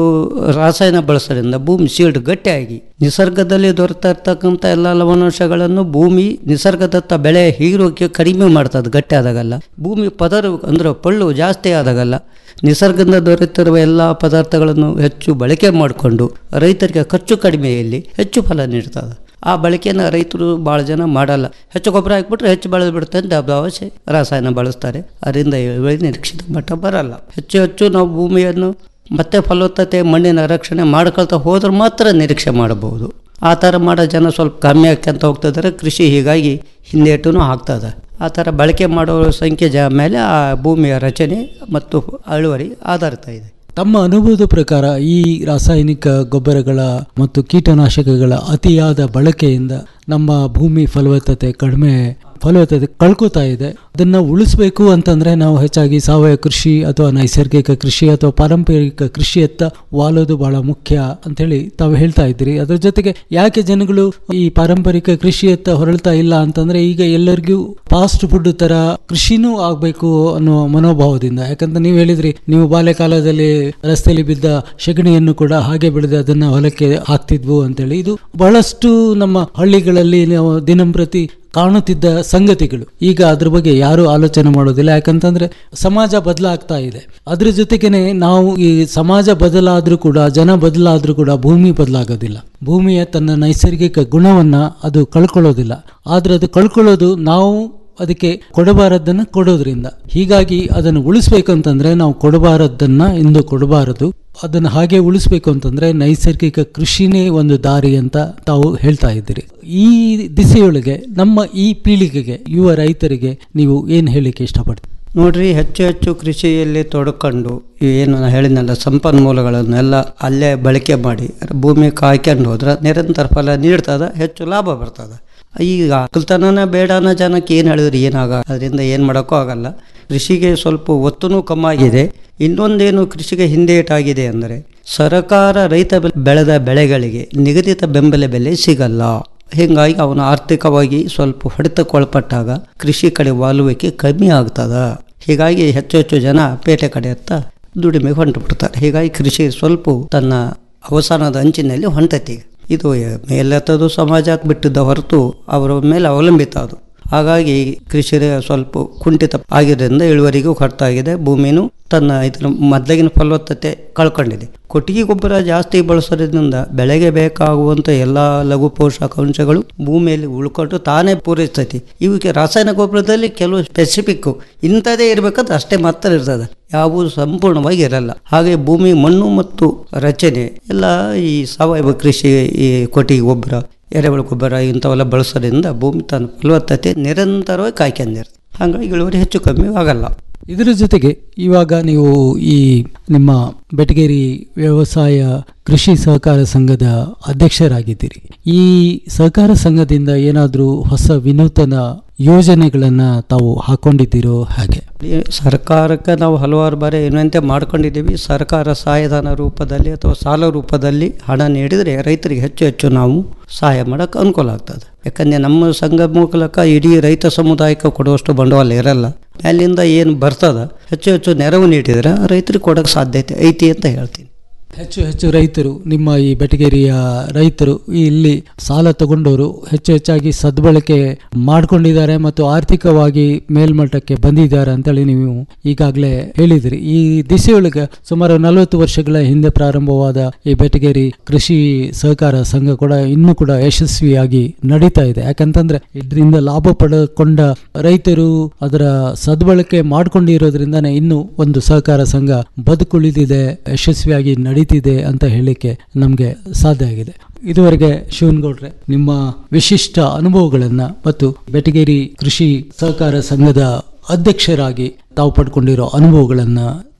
ರಾಸಾಯನ ಬಳಸೋದ್ರಿಂದ ಭೂಮಿ ಸೀಲ್ಡ್ ಗಟ್ಟಿಯಾಗಿ ನಿಸರ್ಗದಲ್ಲಿ ದೊರೆತಾ ಇರ್ತಕ್ಕಂಥ ಎಲ್ಲ ಲವಣಾಂಶಗಳನ್ನು ಭೂಮಿ ನಿಸರ್ಗದತ್ತ ಬೆಳೆ ಹೀರೋಕೆ ಕಡಿಮೆ ಮಾಡ್ತದೆ ಗಟ್ಟಿ ಆದಾಗಲ್ಲ ಭೂಮಿ ಪದರ ಅಂದ್ರೆ ಪಳ್ಳು ಜಾಸ್ತಿ ಆದಾಗಲ್ಲ ನಿಸರ್ಗದಿಂದ ದೊರೆತಿರುವ ಎಲ್ಲ ಪದಾರ್ಥಗಳನ್ನು ಹೆಚ್ಚು ಬಳಕೆ ಮಾಡಿಕೊಂಡು ರೈತರಿಗೆ ಖರ್ಚು ಕಡಿಮೆಯಲ್ಲಿ ಹೆಚ್ಚು ಫಲ ನೀಡ್ತದೆ ಆ ಬಳಕೆಯನ್ನು ರೈತರು ಭಾಳ ಜನ ಮಾಡಲ್ಲ ಹೆಚ್ಚು ಗೊಬ್ಬರ ಹಾಕ್ಬಿಟ್ರೆ ಹೆಚ್ಚು ಬೆಳೆದು ಬಿಡುತ್ತೆ ಅಂತ ಅವಶ್ಯ ರಾಸಾಯನ ಬಳಸ್ತಾರೆ ಅದರಿಂದ ಇಳುವರಿ ನಿರೀಕ್ಷಿತ ಮಟ್ಟ ಬರಲ್ಲ ಹೆಚ್ಚು ಹೆಚ್ಚು ನಾವು ಭೂಮಿಯನ್ನು ಮತ್ತೆ ಫಲವತ್ತತೆ ಮಣ್ಣಿನ ರಕ್ಷಣೆ ಮಾಡ್ಕೊಳ್ತಾ ಹೋದ್ರೆ ಮಾತ್ರ ನಿರೀಕ್ಷೆ ಮಾಡಬಹುದು ಆ ಥರ ಮಾಡೋ ಜನ ಸ್ವಲ್ಪ ಕಮ್ಮಿ ಆಕ್ಯಂತ ಹೋಗ್ತಿದ್ದಾರೆ ಕೃಷಿ ಹೀಗಾಗಿ ಹಿಂದೇಟು ಆಗ್ತದೆ ಆ ಥರ ಬಳಕೆ ಮಾಡೋ ಸಂಖ್ಯೆ ಜ ಮೇಲೆ ಆ ಭೂಮಿಯ ರಚನೆ ಮತ್ತು ಇಳುವರಿ ಆಧಾರಿತ ಇದೆ ತಮ್ಮ ಅನುಭವದ ಪ್ರಕಾರ ಈ ರಾಸಾಯನಿಕ ಗೊಬ್ಬರಗಳ ಮತ್ತು ಕೀಟನಾಶಕಗಳ ಅತಿಯಾದ ಬಳಕೆಯಿಂದ ನಮ್ಮ ಭೂಮಿ ಫಲವತ್ತತೆ ಕಡಿಮೆ ಫಲವತ್ತತೆ ಕಳ್ಕೊತಾ ಇದೆ ಅದನ್ನ ಉಳಿಸ್ಬೇಕು ಅಂತಂದ್ರೆ ನಾವು ಹೆಚ್ಚಾಗಿ ಸಾವಯವ ಕೃಷಿ ಅಥವಾ ನೈಸರ್ಗಿಕ ಕೃಷಿ ಅಥವಾ ಪಾರಂಪರಿಕ ಕೃಷಿಯತ್ತ ವಾಲೋದು ಬಹಳ ಮುಖ್ಯ ಅಂತ ಹೇಳಿ ತಾವು ಹೇಳ್ತಾ ಇದ್ದೀರಿ ಅದ್ರ ಜೊತೆಗೆ ಯಾಕೆ ಜನಗಳು ಈ ಪಾರಂಪರಿಕ ಕೃಷಿಯತ್ತ ಹೊರಳ್ತಾ ಇಲ್ಲ ಅಂತಂದ್ರೆ ಈಗ ಎಲ್ಲರಿಗೂ ಫಾಸ್ಟ್ ಫುಡ್ ತರ ಕೃಷಿನೂ ಆಗ್ಬೇಕು ಅನ್ನೋ ಮನೋಭಾವದಿಂದ ಯಾಕಂತ ನೀವು ಹೇಳಿದ್ರಿ ನೀವು ಬಾಲ್ಯಕಾಲದಲ್ಲಿ ರಸ್ತೆಯಲ್ಲಿ ಬಿದ್ದ ಸಗಣಿಯನ್ನು ಕೂಡ ಹಾಗೆ ಬೆಳೆದು ಅದನ್ನ ಹೊಲಕ್ಕೆ ಹಾಕ್ತಿದ್ವು ಅಂತೇಳಿ ಇದು ಬಹಳಷ್ಟು ನಮ್ಮ ಹಳ್ಳಿಗಳಲ್ಲಿ ನಾವು ದಿನಂಪ್ರತಿ ಕಾಣುತ್ತಿದ್ದ ಸಂಗತಿಗಳು ಈಗ ಅದ್ರ ಬಗ್ಗೆ ಯಾರು ಆಲೋಚನೆ ಮಾಡೋದಿಲ್ಲ ಯಾಕಂತಂದ್ರೆ ಸಮಾಜ ಬದಲಾಗ್ತಾ ಇದೆ ಅದ್ರ ಜೊತೆಗೇನೆ ನಾವು ಈ ಸಮಾಜ ಬದಲಾದ್ರೂ ಕೂಡ ಜನ ಬದಲಾದ್ರೂ ಕೂಡ ಭೂಮಿ ಬದಲಾಗೋದಿಲ್ಲ ಭೂಮಿಯ ತನ್ನ ನೈಸರ್ಗಿಕ ಗುಣವನ್ನ ಅದು ಕಳ್ಕೊಳ್ಳೋದಿಲ್ಲ ಆದ್ರೆ ಅದು ಕಳ್ಕೊಳ್ಳೋದು ನಾವು ಅದಕ್ಕೆ ಕೊಡಬಾರದನ್ನ ಕೊಡೋದ್ರಿಂದ ಹೀಗಾಗಿ ಅದನ್ನು ಉಳಿಸ್ಬೇಕು ಅಂತಂದ್ರೆ ನಾವು ಕೊಡಬಾರದನ್ನ ಇಂದು ಕೊಡಬಾರದು ಅದನ್ನು ಹಾಗೆ ಉಳಿಸ್ಬೇಕು ಅಂತಂದ್ರೆ ನೈಸರ್ಗಿಕ ಕೃಷಿನೇ ಒಂದು ದಾರಿ ಅಂತ ತಾವು ಹೇಳ್ತಾ ಇದ್ದೀರಿ ಈ ದಿಸೆಯೊಳಗೆ ನಮ್ಮ ಈ ಪೀಳಿಗೆಗೆ ಯುವ ರೈತರಿಗೆ ನೀವು ಏನು ಹೇಳಿಕೆ ಇಷ್ಟಪಡ್ತೀರಿ ನೋಡ್ರಿ ಹೆಚ್ಚು ಹೆಚ್ಚು ಕೃಷಿಯಲ್ಲಿ ತೊಡ್ಕೊಂಡು ಏನು ನಾನು ಹೇಳಿದ್ನಲ್ಲ ಸಂಪನ್ಮೂಲಗಳನ್ನೆಲ್ಲ ಅಲ್ಲೇ ಬಳಕೆ ಮಾಡಿ ಭೂಮಿ ಕಾಯ್ಕೊಂಡು ಹೋದ್ರೆ ನಿರಂತರ ಫಲ ನೀಡ್ತದ ಹೆಚ್ಚು ಲಾಭ ಬರ್ತದೆ ಈಗ ಅಕ್ಕಲ್ತನನ ಬೇಡ ಅನ್ನೋ ಜನಕ್ಕೆ ಏನು ಹೇಳಿದ್ರು ಏನಾಗ ಅದರಿಂದ ಏನು ಮಾಡೋಕ್ಕೂ ಆಗಲ್ಲ ಕೃಷಿಗೆ ಸ್ವಲ್ಪ ಒತ್ತುನೂ ಕಮ್ಮಾಗಿದೆ ಇನ್ನೊಂದೇನು ಕೃಷಿಗೆ ಹಿಂದೇಟಾಗಿದೆ ಅಂದರೆ ಸರ್ಕಾರ ರೈತ ಬೆಳೆದ ಬೆಳೆಗಳಿಗೆ ನಿಗದಿತ ಬೆಂಬಲ ಬೆಲೆ ಸಿಗಲ್ಲ ಹೀಗಾಗಿ ಅವನು ಆರ್ಥಿಕವಾಗಿ ಸ್ವಲ್ಪ ಹೊಡೆತಕ್ಕೊಳಪಟ್ಟಾಗ ಕೃಷಿ ಕಡೆ ವಾಲುವಿಕೆ ಕಮ್ಮಿ ಆಗ್ತದ ಹೀಗಾಗಿ ಹೆಚ್ಚು ಹೆಚ್ಚು ಜನ ಪೇಟೆ ಕಡೆ ಹತ್ತ ದುಡಿಮೆಗೆ ಹೊಂಟು ಬಿಡ್ತಾರೆ ಹೀಗಾಗಿ ಕೃಷಿ ಸ್ವಲ್ಪ ತನ್ನ ಅವಸಾನದ ಅಂಚಿನಲ್ಲಿ ಹೊಂಟತಿ ಇದು ಮೇಲೆತ್ತದು ಸಮಾಜಕ್ಕೆ ಬಿಟ್ಟಿದ್ದ ಹೊರತು ಅವರ ಮೇಲೆ ಅವಲಂಬಿತ ಅದು ಹಾಗಾಗಿ ಕೃಷಿ ಸ್ವಲ್ಪ ಕುಂಠಿತ ಆಗಿದ್ದರಿಂದ ಇಳುವರಿಗೂ ಖರ್ಚಾಗಿದೆ ಭೂಮಿನೂ ತನ್ನ ಇದರ ಮೊದಲಿಗಿನ ಫಲವತ್ತತೆ ಕಳ್ಕೊಂಡಿದೆ ಕೊಟ್ಟಿಗೆ ಗೊಬ್ಬರ ಜಾಸ್ತಿ ಬಳಸೋದ್ರಿಂದ ಬೆಳೆಗೆ ಬೇಕಾಗುವಂಥ ಎಲ್ಲ ಲಘು ಪೋಷಕಾಂಶಗಳು ಭೂಮಿಯಲ್ಲಿ ಉಳ್ಕೊಂಡು ತಾನೇ ಪೂರೈಸ್ತೈತಿ ಇವಕ್ಕೆ ರಾಸಾಯನಿಕ ಗೊಬ್ಬರದಲ್ಲಿ ಕೆಲವು ಸ್ಪೆಸಿಫಿಕ್ ಇಂಥದೇ ಇರಬೇಕಂತ ಅಷ್ಟೇ ಮಾತ್ರ ಇರ್ತದೆ ಯಾವುದು ಸಂಪೂರ್ಣವಾಗಿ ಇರಲ್ಲ ಹಾಗೆ ಭೂಮಿ ಮಣ್ಣು ಮತ್ತು ರಚನೆ ಎಲ್ಲ ಈ ಸಾವಯವ ಕೃಷಿ ಈ ಕೊಟ್ಟಿಗೆ ಗೊಬ್ಬರ ಎರೆಹುಳು ಗೊಬ್ಬರ ಇಂಥವೆಲ್ಲ ಬಳಸೋದ್ರಿಂದ ಭೂಮಿ ತನ್ನ ಫಲವತ್ತತೆ ನಿರಂತರವಾಗಿ ಕಾಯ್ಕೊಂಡಿರ್ತದೆ ಹಾಗಾಗಿ ಇಳುವರಿ ಹೆಚ್ಚು ಕಮ್ಮಿ ಆಗಲ್ಲ ಇದರ ಜೊತೆಗೆ ಇವಾಗ ನೀವು ಈ ನಿಮ್ಮ ಬೆಟಗೇರಿ ವ್ಯವಸಾಯ ಕೃಷಿ ಸಹಕಾರ ಸಂಘದ ಅಧ್ಯಕ್ಷರಾಗಿದ್ದೀರಿ ಈ ಸಹಕಾರ ಸಂಘದಿಂದ ಏನಾದರೂ ಹೊಸ ವಿನೂತನ ಯೋಜನೆಗಳನ್ನ ತಾವು ಹಾಕೊಂಡಿದ್ದೀರೋ ಹಾಗೆ ಈ ಸರ್ಕಾರಕ್ಕೆ ನಾವು ಹಲವಾರು ಬಾರಿ ವಿನಂತಿ ಮಾಡ್ಕೊಂಡಿದ್ದೀವಿ ಸರ್ಕಾರ ಸಹಾಯಧನ ರೂಪದಲ್ಲಿ ಅಥವಾ ಸಾಲ ರೂಪದಲ್ಲಿ ಹಣ ನೀಡಿದರೆ ರೈತರಿಗೆ ಹೆಚ್ಚು ಹೆಚ್ಚು ನಾವು ಸಹಾಯ ಮಾಡೋಕ್ಕೆ ಅನುಕೂಲ ಆಗ್ತದೆ ಯಾಕಂದರೆ ನಮ್ಮ ಸಂಘ ಮೂಲಕ ಇಡೀ ರೈತ ಸಮುದಾಯಕ್ಕೆ ಕೊಡುವಷ್ಟು ಬಂಡವಾಳ ಇರಲ್ಲ ಅಲ್ಲಿಂದ ಏನು ಬರ್ತದ ಹೆಚ್ಚು ಹೆಚ್ಚು ನೆರವು ನೀಡಿದರೆ ರೈತರಿಗೆ ಕೊಡೋಕ್ಕೆ ಸಾಧ್ಯತೆ ಐತಿ ಅಂತ ಹೇಳ್ತೀನಿ ಹೆಚ್ಚು ಹೆಚ್ಚು ರೈತರು ನಿಮ್ಮ ಈ ಬೆಟಗೇರಿಯ ರೈತರು ಇಲ್ಲಿ ಸಾಲ ತಗೊಂಡವರು ಹೆಚ್ಚು ಹೆಚ್ಚಾಗಿ ಸದ್ಬಳಕೆ ಮಾಡ್ಕೊಂಡಿದ್ದಾರೆ ಮತ್ತು ಆರ್ಥಿಕವಾಗಿ ಮೇಲ್ಮಟ್ಟಕ್ಕೆ ಬಂದಿದ್ದಾರೆ ಅಂತೇಳಿ ನೀವು ಈಗಾಗಲೇ ಹೇಳಿದ್ರಿ ಈ ದಿಸೆಯೊಳಗೆ ಸುಮಾರು ನಲವತ್ತು ವರ್ಷಗಳ ಹಿಂದೆ ಪ್ರಾರಂಭವಾದ ಈ ಬೆಟಗೇರಿ ಕೃಷಿ ಸಹಕಾರ ಸಂಘ ಕೂಡ ಇನ್ನೂ ಕೂಡ ಯಶಸ್ವಿಯಾಗಿ ನಡೀತಾ ಇದೆ ಯಾಕಂತಂದ್ರೆ ಇದರಿಂದ ಲಾಭ ಪಡೆದುಕೊಂಡ ರೈತರು ಅದರ ಸದ್ಬಳಕೆ ಮಾಡ್ಕೊಂಡಿರೋದ್ರಿಂದಾನೇ ಇನ್ನೂ ಒಂದು ಸಹಕಾರ ಸಂಘ ಬದುಕುಳಿದಿದೆ ಯಶಸ್ವಿಯಾಗಿ ನಡೀತಿದೆ ಅಂತ ಹೇಳಲಿಕ್ಕೆ ನಮಗೆ ಸಾಧ್ಯ ಆಗಿದೆ ಇದುವರೆಗೆ ಶಿವನಗೌಡ್ರೆ ನಿಮ್ಮ ವಿಶಿಷ್ಟ ಅನುಭವಗಳನ್ನ ಮತ್ತು ಬೆಟಗೇರಿ ಕೃಷಿ ಸಹಕಾರ ಸಂಘದ ಅಧ್ಯಕ್ಷರಾಗಿ ತಾವು ಪಡ್ಕೊಂಡಿರೋ ಅನುಭವಗಳನ್ನ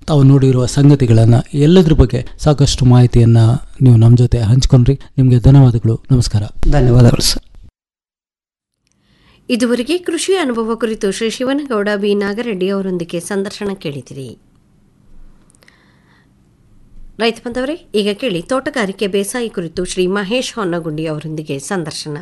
ತಾವು ನೋಡಿರುವ ಸಂಗತಿಗಳನ್ನು ಎಲ್ಲದ್ರ ಬಗ್ಗೆ ಸಾಕಷ್ಟು ಮಾಹಿತಿಯನ್ನು ನೀವು ನಮ್ಮ ಜೊತೆ ಹಂಚ್ಕೊಂಡ್ರಿ ನಿಮಗೆ ಧನ್ಯವಾದಗಳು ನಮಸ್ಕಾರ ಧನ್ಯವಾದಗಳು ಸರ್ ಇದುವರೆಗೆ ಕೃಷಿ ಅನುಭವ ಕುರಿತು ಶ್ರೀ ಶಿವನಗೌಡ ಬಿ ನಾಗರೆಡ್ಡಿ ಅವರೊಂದಿಗೆ ಸಂದರ್ಶನ ಕೇಳಿದಿರಿ ರೈತ ಬಂದವರೇ ಈಗ ಕೇಳಿ ತೋಟಗಾರಿಕೆ ಬೇಸಾಯ ಕುರಿತು ಶ್ರೀ ಮಹೇಶ್ ಹೊನ್ನಗುಂಡಿ ಅವರೊಂದಿಗೆ ಸಂದರ್ಶನ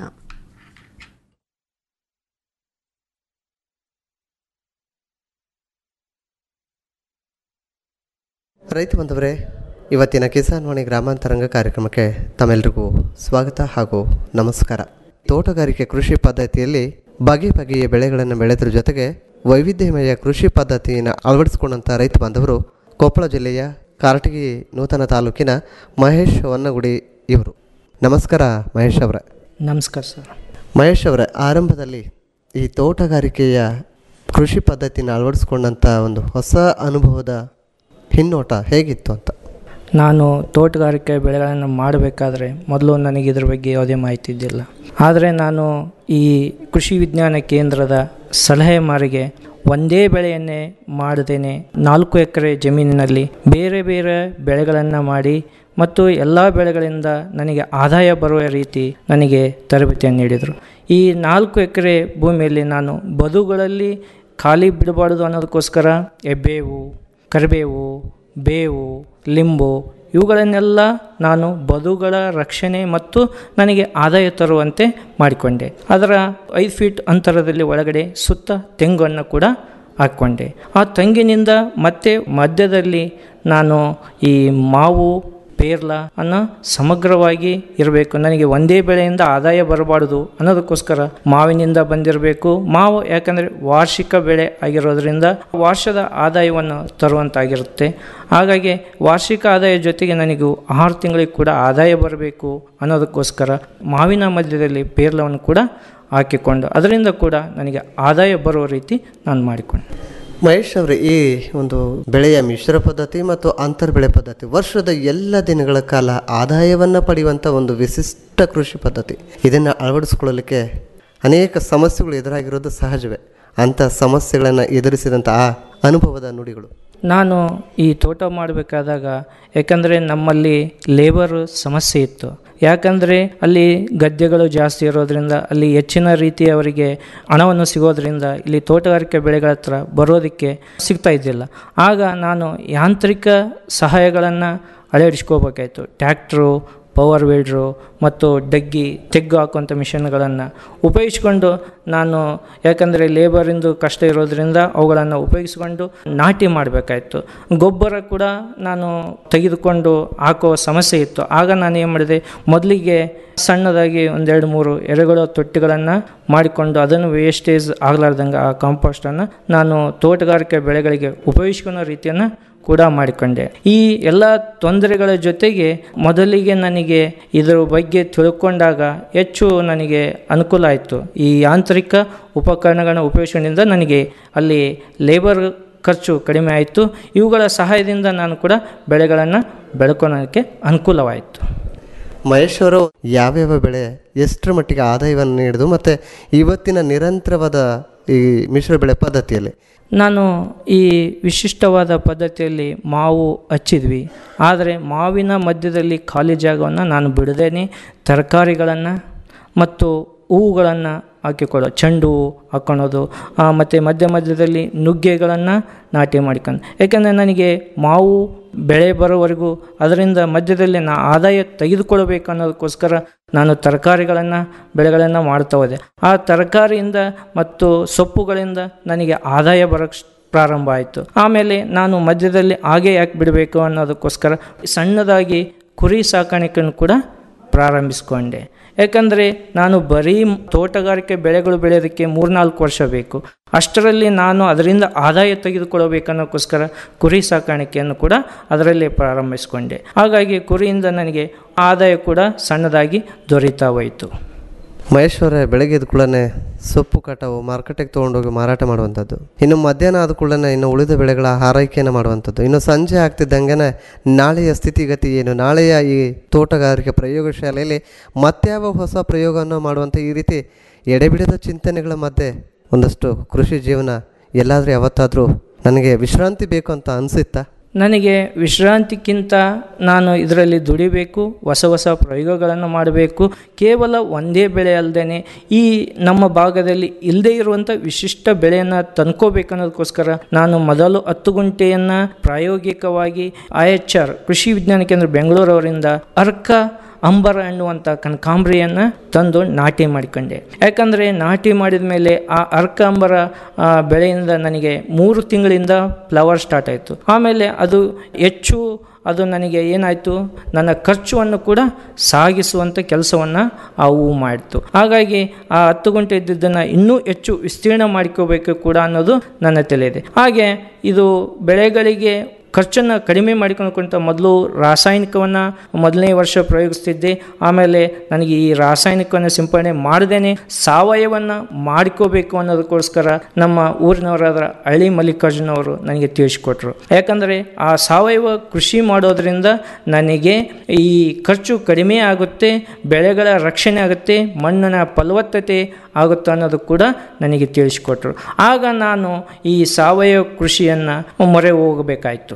ರೈತ ಬಂಧುವರೇ ಇವತ್ತಿನ ಕಿಸಾನ್ ವಾಣಿ ಗ್ರಾಮಾಂತರಂಗ ಕಾರ್ಯಕ್ರಮಕ್ಕೆ ತಮ್ಮೆಲ್ಲರಿಗೂ ಸ್ವಾಗತ ಹಾಗೂ ನಮಸ್ಕಾರ ತೋಟಗಾರಿಕೆ ಕೃಷಿ ಪದ್ಧತಿಯಲ್ಲಿ ಬಗೆ ಬಗೆಯ ಬೆಳೆಗಳನ್ನು ಬೆಳೆದ್ರ ಜೊತೆಗೆ ವೈವಿಧ್ಯಮಯ ಕೃಷಿ ಪದ್ಧತಿಯನ್ನು ಅಳವಡಿಸಿಕೊಂಡಂಥ ರೈತ ಬಾಂಧವರು ಕೊಪ್ಪಳ ಜಿಲ್ಲೆಯ ಕಾರಟಗಿ ನೂತನ ತಾಲೂಕಿನ ಮಹೇಶ್ ಹೊನ್ನಗುಡಿ ಇವರು ನಮಸ್ಕಾರ ಮಹೇಶ್ ಅವರೇ ನಮಸ್ಕಾರ ಸರ್ ಮಹೇಶ್ ಅವರೇ ಆರಂಭದಲ್ಲಿ ಈ ತೋಟಗಾರಿಕೆಯ ಕೃಷಿ ಪದ್ಧತಿನ ಅಳವಡಿಸ್ಕೊಂಡಂಥ ಒಂದು ಹೊಸ ಅನುಭವದ ಹಿನ್ನೋಟ ಹೇಗಿತ್ತು ಅಂತ ನಾನು ತೋಟಗಾರಿಕೆ ಬೆಳೆಗಳನ್ನು ಮಾಡಬೇಕಾದ್ರೆ ಮೊದಲು ನನಗೆ ಇದ್ರ ಬಗ್ಗೆ ಯಾವುದೇ ಮಾಹಿತಿ ಇದ್ದಿಲ್ಲ ಆದರೆ ನಾನು ಈ ಕೃಷಿ ವಿಜ್ಞಾನ ಕೇಂದ್ರದ ಸಲಹೆ ಮಾರಿಗೆ ಒಂದೇ ಬೆಳೆಯನ್ನೇ ಮಾಡದೇನೆ ನಾಲ್ಕು ಎಕರೆ ಜಮೀನಿನಲ್ಲಿ ಬೇರೆ ಬೇರೆ ಬೆಳೆಗಳನ್ನು ಮಾಡಿ ಮತ್ತು ಎಲ್ಲ ಬೆಳೆಗಳಿಂದ ನನಗೆ ಆದಾಯ ಬರುವ ರೀತಿ ನನಗೆ ತರಬೇತಿಯನ್ನು ನೀಡಿದರು ಈ ನಾಲ್ಕು ಎಕರೆ ಭೂಮಿಯಲ್ಲಿ ನಾನು ಬದುಗಳಲ್ಲಿ ಖಾಲಿ ಬಿಡಬಾರ್ದು ಅನ್ನೋದಕ್ಕೋಸ್ಕರ ಎಬ್ಬೇವು ಕರಿಬೇವು ಬೇವು ಲಿಂಬು ಇವುಗಳನ್ನೆಲ್ಲ ನಾನು ಬದುಗಳ ರಕ್ಷಣೆ ಮತ್ತು ನನಗೆ ಆದಾಯ ತರುವಂತೆ ಮಾಡಿಕೊಂಡೆ ಅದರ ಐದು ಫೀಟ್ ಅಂತರದಲ್ಲಿ ಒಳಗಡೆ ಸುತ್ತ ತೆಂಗನ್ನು ಕೂಡ ಹಾಕ್ಕೊಂಡೆ ಆ ತೆಂಗಿನಿಂದ ಮತ್ತೆ ಮಧ್ಯದಲ್ಲಿ ನಾನು ಈ ಮಾವು ಪೇರ್ಲ ಅನ್ನು ಸಮಗ್ರವಾಗಿ ಇರಬೇಕು ನನಗೆ ಒಂದೇ ಬೆಳೆಯಿಂದ ಆದಾಯ ಬರಬಾರ್ದು ಅನ್ನೋದಕ್ಕೋಸ್ಕರ ಮಾವಿನಿಂದ ಬಂದಿರಬೇಕು ಮಾವು ಯಾಕಂದರೆ ವಾರ್ಷಿಕ ಬೆಳೆ ಆಗಿರೋದ್ರಿಂದ ವರ್ಷದ ಆದಾಯವನ್ನು ತರುವಂತಾಗಿರುತ್ತೆ ಹಾಗಾಗಿ ವಾರ್ಷಿಕ ಆದಾಯ ಜೊತೆಗೆ ನನಗೂ ಆರು ತಿಂಗಳಿಗೆ ಕೂಡ ಆದಾಯ ಬರಬೇಕು ಅನ್ನೋದಕ್ಕೋಸ್ಕರ ಮಾವಿನ ಮಧ್ಯದಲ್ಲಿ ಪೇರ್ಲವನ್ನು ಕೂಡ ಹಾಕಿಕೊಂಡು ಅದರಿಂದ ಕೂಡ ನನಗೆ ಆದಾಯ ಬರುವ ರೀತಿ ನಾನು ಮಾಡಿಕೊಂಡೆ ಮಹೇಶ್ ಅವರೇ ಈ ಒಂದು ಬೆಳೆಯ ಮಿಶ್ರ ಪದ್ಧತಿ ಮತ್ತು ಅಂತರ್ ಬೆಳೆ ಪದ್ಧತಿ ವರ್ಷದ ಎಲ್ಲ ದಿನಗಳ ಕಾಲ ಆದಾಯವನ್ನು ಪಡೆಯುವಂಥ ಒಂದು ವಿಶಿಷ್ಟ ಕೃಷಿ ಪದ್ಧತಿ ಇದನ್ನು ಅಳವಡಿಸ್ಕೊಳ್ಳಲಿಕ್ಕೆ ಅನೇಕ ಸಮಸ್ಯೆಗಳು ಎದುರಾಗಿರೋದು ಸಹಜವೇ ಅಂಥ ಸಮಸ್ಯೆಗಳನ್ನು ಎದುರಿಸಿದಂಥ ಆ ಅನುಭವದ ನುಡಿಗಳು ನಾನು ಈ ತೋಟ ಮಾಡಬೇಕಾದಾಗ ಯಾಕಂದರೆ ನಮ್ಮಲ್ಲಿ ಲೇಬರ್ ಸಮಸ್ಯೆ ಇತ್ತು ಯಾಕಂದರೆ ಅಲ್ಲಿ ಗದ್ದೆಗಳು ಜಾಸ್ತಿ ಇರೋದ್ರಿಂದ ಅಲ್ಲಿ ಹೆಚ್ಚಿನ ರೀತಿ ಅವರಿಗೆ ಹಣವನ್ನು ಸಿಗೋದ್ರಿಂದ ಇಲ್ಲಿ ತೋಟಗಾರಿಕೆ ಬೆಳೆಗಳ ಹತ್ರ ಬರೋದಕ್ಕೆ ಸಿಗ್ತಾ ಇದ್ದಿಲ್ಲ ಆಗ ನಾನು ಯಾಂತ್ರಿಕ ಸಹಾಯಗಳನ್ನು ಅಳವಡಿಸ್ಕೋಬೇಕಾಯ್ತು ಟ್ಯಾಕ್ಟ್ರು ಪವರ್ ವೇಲ್ಡ್ರು ಮತ್ತು ಡಗ್ಗಿ ತೆಗ್ಗು ಹಾಕುವಂಥ ಮಿಷನ್ಗಳನ್ನು ಉಪಯೋಗಿಸ್ಕೊಂಡು ನಾನು ಯಾಕಂದರೆ ಲೇಬರಿಂದು ಕಷ್ಟ ಇರೋದ್ರಿಂದ ಅವುಗಳನ್ನು ಉಪಯೋಗಿಸ್ಕೊಂಡು ನಾಟಿ ಮಾಡಬೇಕಾಯ್ತು ಗೊಬ್ಬರ ಕೂಡ ನಾನು ತೆಗೆದುಕೊಂಡು ಹಾಕೋ ಸಮಸ್ಯೆ ಇತ್ತು ಆಗ ನಾನು ಏನು ಮಾಡಿದೆ ಮೊದಲಿಗೆ ಸಣ್ಣದಾಗಿ ಒಂದೆರಡು ಮೂರು ಎರೆಗಳ ತೊಟ್ಟಿಗಳನ್ನು ಮಾಡಿಕೊಂಡು ಅದನ್ನು ವೇಸ್ಟೇಜ್ ಆಗಲಾರ್ದಂಗೆ ಆ ಕಾಂಪೋಸ್ಟನ್ನು ನಾನು ತೋಟಗಾರಿಕೆ ಬೆಳೆಗಳಿಗೆ ಉಪಯೋಗಿಸ್ಕೊಳ್ಳೋ ರೀತಿಯನ್ನು ಕೂಡ ಮಾಡಿಕೊಂಡೆ ಈ ಎಲ್ಲ ತೊಂದರೆಗಳ ಜೊತೆಗೆ ಮೊದಲಿಗೆ ನನಗೆ ಇದರ ಬಗ್ಗೆ ತಿಳ್ಕೊಂಡಾಗ ಹೆಚ್ಚು ನನಗೆ ಅನುಕೂಲ ಆಯಿತು ಈ ಯಾಂತ್ರಿಕ ಉಪಕರಣಗಳನ್ನ ಉಪಯೋಗಿಸೋದ್ರಿಂದ ನನಗೆ ಅಲ್ಲಿ ಲೇಬರ್ ಖರ್ಚು ಕಡಿಮೆ ಆಯಿತು ಇವುಗಳ ಸಹಾಯದಿಂದ ನಾನು ಕೂಡ ಬೆಳೆಗಳನ್ನು ಬೆಳ್ಕೊಳೋಕ್ಕೆ ಅನುಕೂಲವಾಯಿತು ಮಹೇಶ್ ಅವರು ಯಾವ್ಯಾವ ಬೆಳೆ ಎಷ್ಟರ ಮಟ್ಟಿಗೆ ಆದಾಯವನ್ನು ನೀಡಿದು ಮತ್ತು ಇವತ್ತಿನ ನಿರಂತರವಾದ ಈ ಮಿಶ್ರ ಬೆಳೆ ಪದ್ಧತಿಯಲ್ಲಿ ನಾನು ಈ ವಿಶಿಷ್ಟವಾದ ಪದ್ಧತಿಯಲ್ಲಿ ಮಾವು ಹಚ್ಚಿದ್ವಿ ಆದರೆ ಮಾವಿನ ಮಧ್ಯದಲ್ಲಿ ಖಾಲಿ ಜಾಗವನ್ನು ನಾನು ಬಿಡದೇನೆ ತರಕಾರಿಗಳನ್ನು ಮತ್ತು ಹೂವುಗಳನ್ನು ಹಾಕಿಕೊಳ್ಳೋ ಚೆಂಡು ಹೂವು ಹಾಕ್ಕೊಳೋದು ಮತ್ತು ಮಧ್ಯ ಮಧ್ಯದಲ್ಲಿ ನುಗ್ಗೆಗಳನ್ನು ನಾಟಿ ಮಾಡ್ಕೊಂಡು ಯಾಕೆಂದರೆ ನನಗೆ ಮಾವು ಬೆಳೆ ಬರೋವರೆಗೂ ಅದರಿಂದ ಮಧ್ಯದಲ್ಲಿ ನಾ ಆದಾಯ ತೆಗೆದುಕೊಳ್ಬೇಕು ಅನ್ನೋದಕ್ಕೋಸ್ಕರ ನಾನು ತರಕಾರಿಗಳನ್ನು ಬೆಳೆಗಳನ್ನು ಮಾಡ್ತಾ ಹೋದೆ ಆ ತರಕಾರಿಯಿಂದ ಮತ್ತು ಸೊಪ್ಪುಗಳಿಂದ ನನಗೆ ಆದಾಯ ಬರೋಕ್ಕೆ ಪ್ರಾರಂಭ ಆಯಿತು ಆಮೇಲೆ ನಾನು ಮಧ್ಯದಲ್ಲಿ ಹಾಗೆ ಯಾಕೆ ಬಿಡಬೇಕು ಅನ್ನೋದಕ್ಕೋಸ್ಕರ ಸಣ್ಣದಾಗಿ ಕುರಿ ಸಾಕಾಣಿಕೆಯನ್ನು ಕೂಡ ಪ್ರಾರಂಭಿಸ್ಕೊಂಡೆ ಯಾಕಂದರೆ ನಾನು ಬರೀ ತೋಟಗಾರಿಕೆ ಬೆಳೆಗಳು ಬೆಳೆಯೋದಕ್ಕೆ ಮೂರ್ನಾಲ್ಕು ವರ್ಷ ಬೇಕು ಅಷ್ಟರಲ್ಲಿ ನಾನು ಅದರಿಂದ ಆದಾಯ ತೆಗೆದುಕೊಳ್ಳಬೇಕನ್ನೋಕ್ಕೋಸ್ಕರ ಕುರಿ ಸಾಕಾಣಿಕೆಯನ್ನು ಕೂಡ ಅದರಲ್ಲಿ ಪ್ರಾರಂಭಿಸ್ಕೊಂಡೆ ಹಾಗಾಗಿ ಕುರಿಯಿಂದ ನನಗೆ ಆದಾಯ ಕೂಡ ಸಣ್ಣದಾಗಿ ದೊರೀತಾ ಹೋಯಿತು ಮಹೇಶ್ ಅವರೇ ಬೆಳಗ್ಗೆ ಎದ್ದ ಕೂಡಲೇ ಸೊಪ್ಪು ಕಟಾವು ಮಾರ್ಕೆಟಿಗೆ ತೊಗೊಂಡೋಗಿ ಮಾರಾಟ ಮಾಡುವಂಥದ್ದು ಇನ್ನು ಮಧ್ಯಾಹ್ನ ಆದ ಕೂಡಲೇ ಇನ್ನು ಉಳಿದ ಬೆಳೆಗಳ ಆರೈಕೆಯನ್ನು ಮಾಡುವಂಥದ್ದು ಇನ್ನು ಸಂಜೆ ಆಗ್ತಿದ್ದಂಗೆ ನಾಳೆಯ ಸ್ಥಿತಿಗತಿ ಏನು ನಾಳೆಯ ಈ ತೋಟಗಾರಿಕೆ ಪ್ರಯೋಗಶಾಲೆಯಲ್ಲಿ ಮತ್ಯಾವ ಹೊಸ ಪ್ರಯೋಗವನ್ನು ಮಾಡುವಂಥ ಈ ರೀತಿ ಎಡೆಬಿಡದ ಚಿಂತನೆಗಳ ಮಧ್ಯೆ ಒಂದಷ್ಟು ಕೃಷಿ ಜೀವನ ಎಲ್ಲಾದರೂ ಯಾವತ್ತಾದರೂ ನನಗೆ ವಿಶ್ರಾಂತಿ ಬೇಕು ಅಂತ ಅನಿಸುತ್ತಾ ನನಗೆ ವಿಶ್ರಾಂತಿಕ್ಕಿಂತ ನಾನು ಇದರಲ್ಲಿ ದುಡಿಬೇಕು ಹೊಸ ಹೊಸ ಪ್ರಯೋಗಗಳನ್ನು ಮಾಡಬೇಕು ಕೇವಲ ಒಂದೇ ಬೆಳೆ ಅಲ್ಲದೆ ಈ ನಮ್ಮ ಭಾಗದಲ್ಲಿ ಇಲ್ಲದೇ ಇರುವಂಥ ವಿಶಿಷ್ಟ ಬೆಳೆಯನ್ನು ತಂದ್ಕೋಬೇಕನ್ನೋದಕ್ಕೋಸ್ಕರ ನಾನು ಮೊದಲು ಹತ್ತು ಗುಂಟೆಯನ್ನು ಪ್ರಾಯೋಗಿಕವಾಗಿ ಐ ಎಚ್ ಆರ್ ಕೃಷಿ ವಿಜ್ಞಾನ ಕೇಂದ್ರ ಬೆಂಗಳೂರವರಿಂದ ಅರ್ಕ ಅಂಬರ ಅನ್ನುವಂಥ ಕನಕಾಂಬ್ರಿಯನ್ನು ತಂದು ನಾಟಿ ಮಾಡಿಕೊಂಡೆ ಯಾಕಂದರೆ ನಾಟಿ ಮಾಡಿದ ಮೇಲೆ ಆ ಅರ್ಕ ಅಂಬರ ಆ, ಬೆಳೆಯಿಂದ ನನಗೆ ಮೂರು ತಿಂಗಳಿಂದ ಫ್ಲವರ್ ಸ್ಟಾರ್ಟ್ ಆಯಿತು ಆಮೇಲೆ ಅದು ಹೆಚ್ಚು ಅದು ನನಗೆ ಏನಾಯಿತು ನನ್ನ ಖರ್ಚುವನ್ನು ಕೂಡ ಸಾಗಿಸುವಂಥ ಕೆಲಸವನ್ನು ಆ ಹೂವು ಮಾಡಿತು ಹಾಗಾಗಿ ಆ ಹತ್ತು ಗಂಟೆ ಇದ್ದಿದ್ದನ್ನು ಇನ್ನೂ ಹೆಚ್ಚು ವಿಸ್ತೀರ್ಣ ಮಾಡ್ಕೋಬೇಕು ಕೂಡ ಅನ್ನೋದು ನನ್ನ ತಲೆಯಿದೆ ಹಾಗೆ ಇದು ಬೆಳೆಗಳಿಗೆ ಖರ್ಚನ್ನು ಕಡಿಮೆ ಮಾಡಿಕೊಂಡ್ಕೊಂತ ಮೊದಲು ರಾಸಾಯನಿಕವನ್ನು ಮೊದಲನೇ ವರ್ಷ ಪ್ರಯೋಗಿಸ್ತಿದ್ದೆ ಆಮೇಲೆ ನನಗೆ ಈ ರಾಸಾಯನಿಕವನ್ನು ಸಿಂಪಡಣೆ ಮಾಡದೇನೆ ಸಾವಯವವನ್ನು ಮಾಡ್ಕೋಬೇಕು ಅನ್ನೋದಕ್ಕೋಸ್ಕರ ನಮ್ಮ ಊರಿನವರಾದ ಹಳ್ಳಿ ಮಲ್ಲಿಕಾರ್ಜುನ ಅವರು ನನಗೆ ತಿಳಿಸ್ಕೊಟ್ರು ಯಾಕಂದರೆ ಆ ಸಾವಯವ ಕೃಷಿ ಮಾಡೋದ್ರಿಂದ ನನಗೆ ಈ ಖರ್ಚು ಕಡಿಮೆ ಆಗುತ್ತೆ ಬೆಳೆಗಳ ರಕ್ಷಣೆ ಆಗುತ್ತೆ ಮಣ್ಣಿನ ಫಲವತ್ತತೆ ಆಗುತ್ತೆ ಅನ್ನೋದು ಕೂಡ ನನಗೆ ತಿಳಿಸ್ಕೊಟ್ರು ಆಗ ನಾನು ಈ ಸಾವಯವ ಕೃಷಿಯನ್ನು ಮೊರೆ ಹೋಗಬೇಕಾಯಿತು